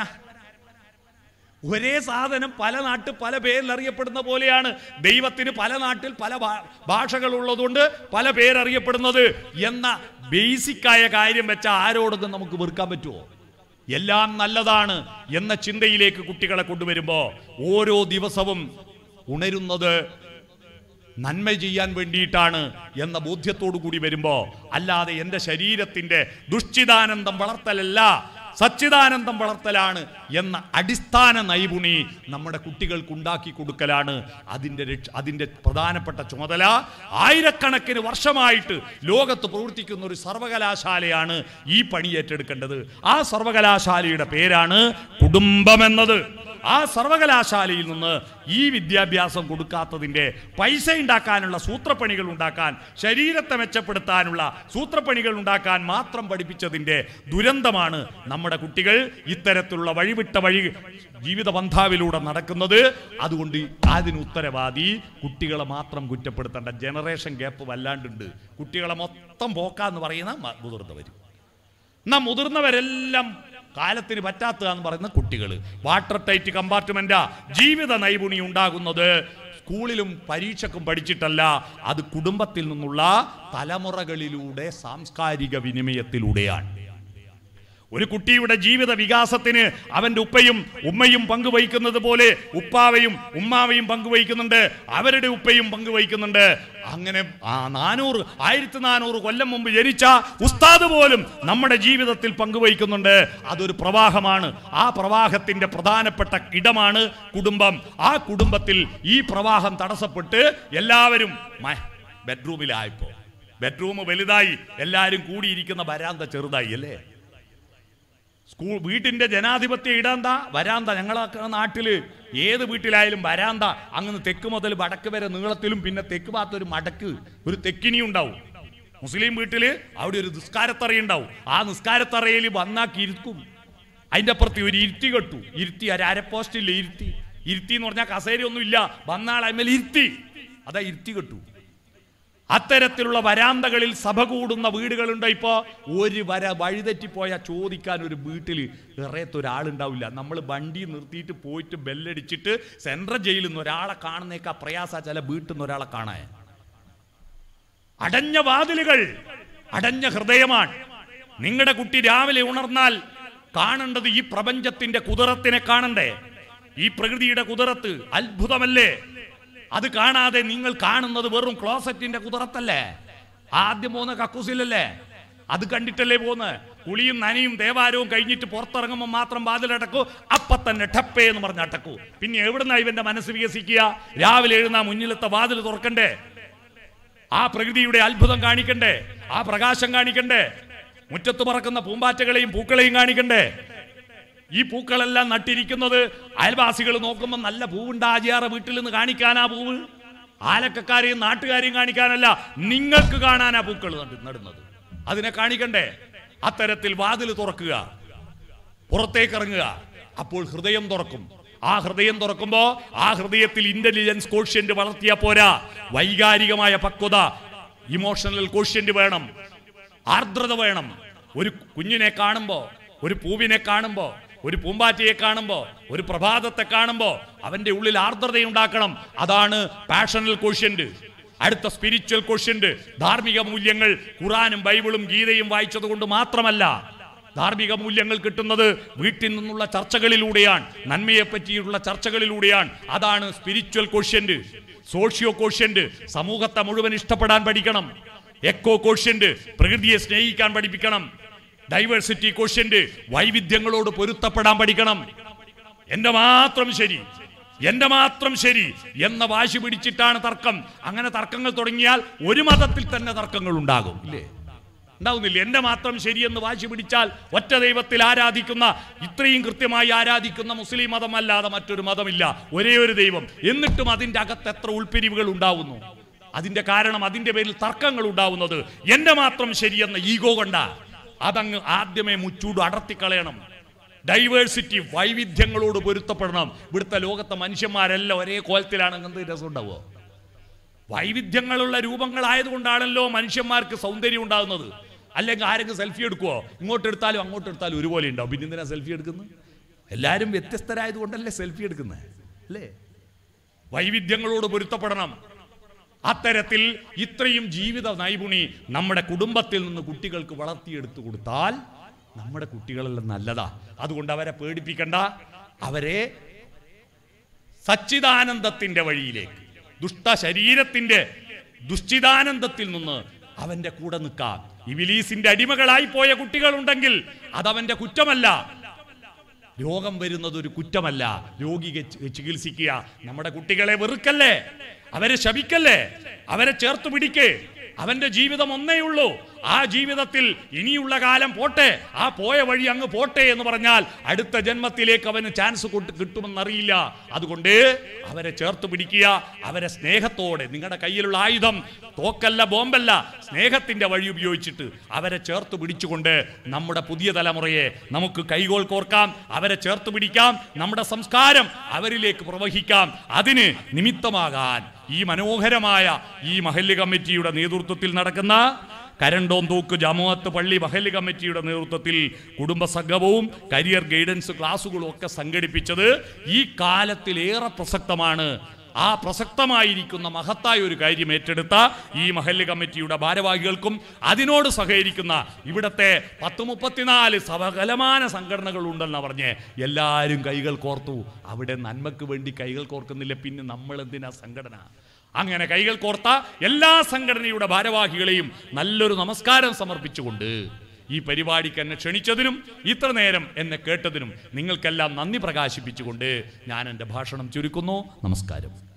ഒരേ സാധനം പല നാട്ടിൽ പല പേരിൽ അറിയപ്പെടുന്ന പോലെയാണ് ദൈവത്തിന് പല നാട്ടിൽ പല ഭാ- ഭാഷകളുള്ളതുകൊണ്ട് പല പേരറിയപ്പെടുന്നത് എന്ന ബേസിക്കായ കാര്യം വെച്ച ആരോടൊന്നും നമുക്ക് വെറുക്കാൻ പറ്റുമോ എല്ലാം നല്ലതാണ് എന്ന ചിന്തയിലേക്ക് കുട്ടികളെ കൊണ്ടുവരുമ്പോ ഓരോ ദിവസവും ഉണരുന്നത് നന്മ ചെയ്യാൻ വേണ്ടിയിട്ടാണ് എന്ന ബോധ്യത്തോടു കൂടി വരുമ്പോ അല്ലാതെ എൻ്റെ ശരീരത്തിന്റെ ദുശ്ചിതാനന്ദം വളർത്തലല്ല സച്ചിദാനന്ദം വളർത്തലാണ് എന്ന അടിസ്ഥാന നൈപുണി നമ്മുടെ കുട്ടികൾക്ക് ഉണ്ടാക്കി കൊടുക്കലാണ് അതിൻ്റെ രക്ഷ അതിൻ്റെ പ്രധാനപ്പെട്ട ചുമതല ആയിരക്കണക്കിന് വർഷമായിട്ട് ലോകത്ത് പ്രവർത്തിക്കുന്ന ഒരു സർവകലാശാലയാണ് ഈ പണി ഏറ്റെടുക്കേണ്ടത് ആ സർവകലാശാലയുടെ പേരാണ് കുടുംബമെന്നത് ആ സർവകലാശാലയിൽ നിന്ന് ഈ വിദ്യാഭ്യാസം കൊടുക്കാത്തതിൻ്റെ പൈസ ഉണ്ടാക്കാനുള്ള സൂത്രപ്പണികൾ ഉണ്ടാക്കാൻ ശരീരത്തെ മെച്ചപ്പെടുത്താനുള്ള സൂത്രപ്പണികൾ ഉണ്ടാക്കാൻ മാത്രം പഠിപ്പിച്ചതിൻ്റെ ദുരന്തമാണ് നമ്മുടെ കുട്ടികൾ ഇത്തരത്തിലുള്ള വഴിവിട്ട വഴി ജീവിത പന്ഥാവിലൂടെ നടക്കുന്നത് അതുകൊണ്ട് അതിന് ഉത്തരവാദി കുട്ടികളെ മാത്രം കുറ്റപ്പെടുത്തേണ്ട ജനറേഷൻ ഗ്യാപ്പ് വല്ലാണ്ടുണ്ട് കുട്ടികളെ മൊത്തം പോക്കാന്ന് പറയുന്ന മ- മുതിർന്നവർ എന്നാ മുതിർന്നവരെല്ലാം കാലത്തിന് പറ്റാത്തതാന്ന് പറയുന്ന കുട്ടികൾ വാട്ടർ ടൈറ്റ് കമ്പാർട്ട്മെന്റാ ജീവിത നൈപുണി ഉണ്ടാകുന്നത് സ്കൂളിലും പരീക്ഷക്കും പഠിച്ചിട്ടല്ല അത് കുടുംബത്തിൽ നിന്നുള്ള തലമുറകളിലൂടെ സാംസ്കാരിക വിനിമയത്തിലൂടെയാണ് ഒരു കുട്ടിയുടെ ജീവിത വികാസത്തിന് അവന്റെ ഉപ്പയും ഉമ്മയും പങ്കുവഹിക്കുന്നത് പോലെ ഉപ്പാവയും ഉമ്മാവയും പങ്കുവഹിക്കുന്നുണ്ട് അവരുടെ ഉപ്പയും പങ്കുവഹിക്കുന്നുണ്ട് അങ്ങനെ ആ നാനൂറ് ആയിരത്തി നാനൂറ് കൊല്ലം മുമ്പ് ജനിച്ച ഉസ്താദ് പോലും നമ്മുടെ ജീവിതത്തിൽ പങ്കുവഹിക്കുന്നുണ്ട് അതൊരു പ്രവാഹമാണ് ആ പ്രവാഹത്തിന്റെ പ്രധാനപ്പെട്ട ഇടമാണ് കുടുംബം ആ കുടുംബത്തിൽ ഈ പ്രവാഹം തടസ്സപ്പെട്ട് എല്ലാവരും മ- ബെഡ്റൂമിലായപ്പോ ബെഡ്റൂം വലുതായി എല്ലാവരും കൂടിയിരിക്കുന്ന വരാന്ത ചെറുതായി അല്ലേ സ്കൂൾ വീട്ടിന്റെ ജനാധിപത്യ ഇടാന്ത വരാന്ത ഞങ്ങളൊക്കെ നാട്ടില് ഏത് വീട്ടിലായാലും വരാന്ത അങ്ങനെ തെക്ക് മുതൽ വടക്ക് വരെ നീളത്തിലും പിന്നെ തെക്ക് ഭാഗത്ത് ഒരു മടക്ക് ഒരു തെക്കിനി ഉണ്ടാവും മുസ്ലിം വീട്ടില് അവിടെ ഒരു നിസ്കാരത്തറ ഉണ്ടാവും ആ നിസ്കാരത്തറയിൽ വന്നാക്കി ഇരുക്കും അതിന്റെ അപ്പുറത്ത് ഒരു ഇരുത്തി കെട്ടു ഇരുത്തി ഒരു അരപ്പോസ്റ്റില്ല ഇരുത്തി ഇരുത്തി എന്ന് പറഞ്ഞാൽ കസേരയൊന്നും ഇല്ല വന്നാൾ അതിന്മേൽ ഇരുത്തി അതാ ഇരുത്തി കെട്ടു അത്തരത്തിലുള്ള വരാന്തകളിൽ സഭ കൂടുന്ന വീടുകളുണ്ട് ഇപ്പോ ഒരു വര വഴിതെറ്റിപ്പോയ ചോദിക്കാൻ ഒരു വീട്ടിൽ ഇറയത്ത് ഒരാളുണ്ടാവില്ല നമ്മൾ വണ്ടി നിർത്തിയിട്ട് പോയിട്ട് ബെല്ലടിച്ചിട്ട് സെൻട്രൽ ജയിലിൽ നിന്ന് ഒരാളെ കാണുന്നേക്കാ പ്രയാസ ചില വീട്ടിൽ നിന്ന് ഒരാളെ കാണാൻ അടഞ്ഞ വാതിലുകൾ അടഞ്ഞ ഹൃദയമാണ് നിങ്ങളുടെ കുട്ടി രാവിലെ ഉണർന്നാൽ കാണേണ്ടത് ഈ പ്രപഞ്ചത്തിന്റെ കുതിരത്തിനെ കാണണ്ടേ ഈ പ്രകൃതിയുടെ കുതിരത്ത് അത്ഭുതമല്ലേ അത് കാണാതെ നിങ്ങൾ കാണുന്നത് വെറും ക്ലോസറ്റിന്റെ കുതിരത്തല്ലേ ആദ്യം പോകുന്ന കക്കൂസിലല്ലേ അത് കണ്ടിട്ടല്ലേ പോന്ന് കുളിയും നനയും ദേവാരവും കഴിഞ്ഞിട്ട് പുറത്തിറങ്ങുമ്പോൾ മാത്രം വാതിലടക്കൂ അപ്പൊ തന്നെ ടപ്പേ എന്ന് പറഞ്ഞ് അടക്കൂ പിന്നെ എവിടുന്ന ഇവന്റെ മനസ്സ് വികസിക്കുക രാവിലെ എഴുന്ന മുന്നിലത്തെ വാതിൽ തുറക്കണ്ടേ ആ പ്രകൃതിയുടെ അത്ഭുതം കാണിക്കണ്ടേ ആ പ്രകാശം കാണിക്കണ്ടേ മുറ്റത്ത് പറക്കുന്ന പൂമ്പാറ്റകളെയും പൂക്കളെയും കാണിക്കണ്ടേ ഈ പൂക്കളെല്ലാം നട്ടിരിക്കുന്നത് അയൽവാസികൾ നോക്കുമ്പോൾ നല്ല പൂവുണ്ട് ആജിയാറ വീട്ടിൽ നിന്ന് കാണിക്കാനാ പൂവ് ആലക്കക്കാരെയും നാട്ടുകാരെയും കാണിക്കാനല്ല നിങ്ങൾക്ക് കാണാനാ പൂക്കൾ നട്ട് നടുന്നത് അതിനെ കാണിക്കണ്ടേ അത്തരത്തിൽ വാതിൽ തുറക്കുക പുറത്തേക്ക് ഇറങ്ങുക അപ്പോൾ ഹൃദയം തുറക്കും ആ ഹൃദയം തുറക്കുമ്പോ ആ ഹൃദയത്തിൽ ഇന്റലിജൻസ് കോഷ്യന്റ് വളർത്തിയ പോരാ വൈകാരികമായ പക്വത ഇമോഷണൽ കോഷ്യന്റ് വേണം ആർദ്രത വേണം ഒരു കുഞ്ഞിനെ കാണുമ്പോ ഒരു പൂവിനെ കാണുമ്പോ ഒരു പൂമ്പാറ്റയെ കാണുമ്പോ ഒരു പ്രഭാതത്തെ കാണുമ്പോ അവന്റെ ഉള്ളിൽ ആർദ്രതയുണ്ടാക്കണം അതാണ് പാഷണൽ കോഷ്യന്റ് അടുത്ത സ്പിരിച്വൽ കോഷ്യന്റ് ധാർമ്മിക മൂല്യങ്ങൾ ഖുറാനും ബൈബിളും ഗീതയും വായിച്ചത് കൊണ്ട് മാത്രമല്ല ധാർമ്മിക മൂല്യങ്ങൾ കിട്ടുന്നത് വീട്ടിൽ നിന്നുള്ള ചർച്ചകളിലൂടെയാണ് നന്മയെ പറ്റിയുള്ള ചർച്ചകളിലൂടെയാണ് അതാണ് സ്പിരിച്വൽ കോഷ്യന്റ് സോഷ്യോ കോഷ്യന്റ് സമൂഹത്തെ മുഴുവൻ ഇഷ്ടപ്പെടാൻ പഠിക്കണം എക്കോ കോഷ്യന്റ് പ്രകൃതിയെ സ്നേഹിക്കാൻ പഠിപ്പിക്കണം ഡൈവേഴ്സിറ്റി കോഷ്യന്റ് വൈവിധ്യങ്ങളോട് പൊരുത്തപ്പെടാൻ പഠിക്കണം എന്റെ മാത്രം ശരി എന്റെ മാത്രം ശരി എന്ന വാശി പിടിച്ചിട്ടാണ് തർക്കം അങ്ങനെ തർക്കങ്ങൾ തുടങ്ങിയാൽ ഒരു മതത്തിൽ തന്നെ തർക്കങ്ങൾ ഉണ്ടാകും ഇല്ലേ ഉണ്ടാവുന്നില്ല എന്റെ മാത്രം ശരിയെന്ന് വാശി പിടിച്ചാൽ ഒറ്റ ദൈവത്തിൽ ആരാധിക്കുന്ന ഇത്രയും കൃത്യമായി ആരാധിക്കുന്ന മുസ്ലിം മതം അല്ലാതെ മറ്റൊരു മതമില്ല ഒരേ ഒരു ദൈവം എന്നിട്ടും അതിന്റെ അകത്ത് എത്ര ഉൾപ്പിരിവുകൾ ഉണ്ടാവുന്നു അതിന്റെ കാരണം അതിന്റെ പേരിൽ തർക്കങ്ങൾ ഉണ്ടാവുന്നത് എന്റെ മാത്രം ശരിയെന്ന ഈഗോ കൊണ്ട അതങ്ങ് ആദ്യമേ മുച്ചൂട് അടർത്തിക്കളയണം ഡൈവേഴ്സിറ്റി വൈവിധ്യങ്ങളോട് പൊരുത്തപ്പെടണം ഇവിടുത്തെ ലോകത്തെ മനുഷ്യന്മാരെല്ലാം ഒരേ കോലത്തിലാണ് എന്ത് രസം ഉണ്ടാവുക വൈവിധ്യങ്ങളുള്ള രൂപങ്ങളായതുകൊണ്ടാണല്ലോ മനുഷ്യന്മാർക്ക് സൗന്ദര്യം ഉണ്ടാകുന്നത് അല്ലെങ്കിൽ ആരെങ്കിലും സെൽഫി എടുക്കുവോ ഇങ്ങോട്ട് എടുത്താലും അങ്ങോട്ട് എടുത്താലും ഒരുപോലെ ഉണ്ടാവും പിന്നെ എന്തിനാ സെൽഫി എടുക്കുന്നത് എല്ലാവരും വ്യത്യസ്തരായതുകൊണ്ടല്ലേ സെൽഫി എടുക്കുന്നത് അല്ലേ വൈവിധ്യങ്ങളോട് പൊരുത്തപ്പെടണം അത്തരത്തിൽ ഇത്രയും ജീവിത നൈപുണി നമ്മുടെ കുടുംബത്തിൽ നിന്ന് കുട്ടികൾക്ക് വളർത്തിയെടുത്തു കൊടുത്താൽ നമ്മുടെ കുട്ടികളെല്ലാം നല്ലതാ അതുകൊണ്ട് അവരെ പേടിപ്പിക്കണ്ട അവരെ സച്ചിദാനന്ദത്തിന്റെ വഴിയിലേക്ക് ദുഷ്ട ശരീരത്തിന്റെ ദുശ്ചിതാനന്ദത്തിൽ നിന്ന് അവന്റെ കൂടെ നിൽക്കാം ഇബിലീസിന്റെ അടിമകളായി പോയ കുട്ടികളുണ്ടെങ്കിൽ അതവന്റെ കുറ്റമല്ല രോഗം വരുന്നത് ഒരു കുറ്റമല്ല രോഗിയെ ചി- ചികിത്സിക്കുക നമ്മുടെ കുട്ടികളെ വെറുക്കല്ലേ അവരെ ശപിക്കല്ലേ അവരെ ചേർത്ത് പിടിക്കേ അവന്റെ ജീവിതം ഒന്നേ ഉള്ളൂ ആ ജീവിതത്തിൽ ഇനിയുള്ള കാലം പോട്ടെ ആ പോയ വഴി അങ്ങ് പോട്ടെ എന്ന് പറഞ്ഞാൽ അടുത്ത ജന്മത്തിലേക്ക് അവന് ചാൻസ് കിട്ടുമെന്നറിയില്ല അതുകൊണ്ട് അവരെ ചേർത്ത് പിടിക്കുക അവരെ സ്നേഹത്തോടെ നിങ്ങളുടെ കയ്യിലുള്ള ആയുധം തോക്കല്ല ബോംബല്ല സ്നേഹത്തിന്റെ വഴി ഉപയോഗിച്ചിട്ട് അവരെ ചേർത്ത് പിടിച്ചുകൊണ്ട് നമ്മുടെ പുതിയ തലമുറയെ നമുക്ക് കൈകോൾ കോർക്കാം അവരെ ചേർത്ത് പിടിക്കാം നമ്മുടെ സംസ്കാരം അവരിലേക്ക് പ്രവഹിക്കാം അതിന് നിമിത്തമാകാൻ ഈ മനോഹരമായ ഈ മഹല്ല് കമ്മിറ്റിയുടെ നേതൃത്വത്തിൽ നടക്കുന്ന കരണ്ടോം തൂക്ക് ജമാഅത്ത് പള്ളി മഹല്ല് കമ്മിറ്റിയുടെ നേതൃത്വത്തിൽ കുടുംബ സംഗമവും കരിയർ ഗൈഡൻസ് ക്ലാസുകളും ഒക്കെ സംഘടിപ്പിച്ചത് ഈ കാലത്തിൽ ഏറെ പ്രസക്തമാണ് ആ പ്രസക്തമായിരിക്കുന്ന മഹത്തായ ഒരു കാര്യം ഏറ്റെടുത്ത ഈ മഹല്ല് കമ്മിറ്റിയുടെ ഭാരവാഹികൾക്കും അതിനോട് സഹകരിക്കുന്ന ഇവിടത്തെ പത്ത് മുപ്പത്തിനാല് സകലമാന സംഘടനകൾ ഉണ്ടെന്ന് പറഞ്ഞ് എല്ലാവരും കൈകൾ കോർത്തു അവിടെ നന്മക്ക് വേണ്ടി കൈകൾ കോർക്കുന്നില്ല പിന്നെ നമ്മൾ എന്തിനാ സംഘടന അങ്ങനെ കൈകൾ കോർത്ത എല്ലാ സംഘടനയുടെ ഭാരവാഹികളെയും നല്ലൊരു നമസ്കാരം സമർപ്പിച്ചുകൊണ്ട് ഈ പരിപാടിക്ക് എന്നെ ക്ഷണിച്ചതിനും ഇത്ര നേരം എന്നെ കേട്ടതിനും നിങ്ങൾക്കെല്ലാം നന്ദി പ്രകാശിപ്പിച്ചുകൊണ്ട് ഞാൻ എൻ്റെ ഭാഷണം ചുരുക്കുന്നു നമസ്കാരം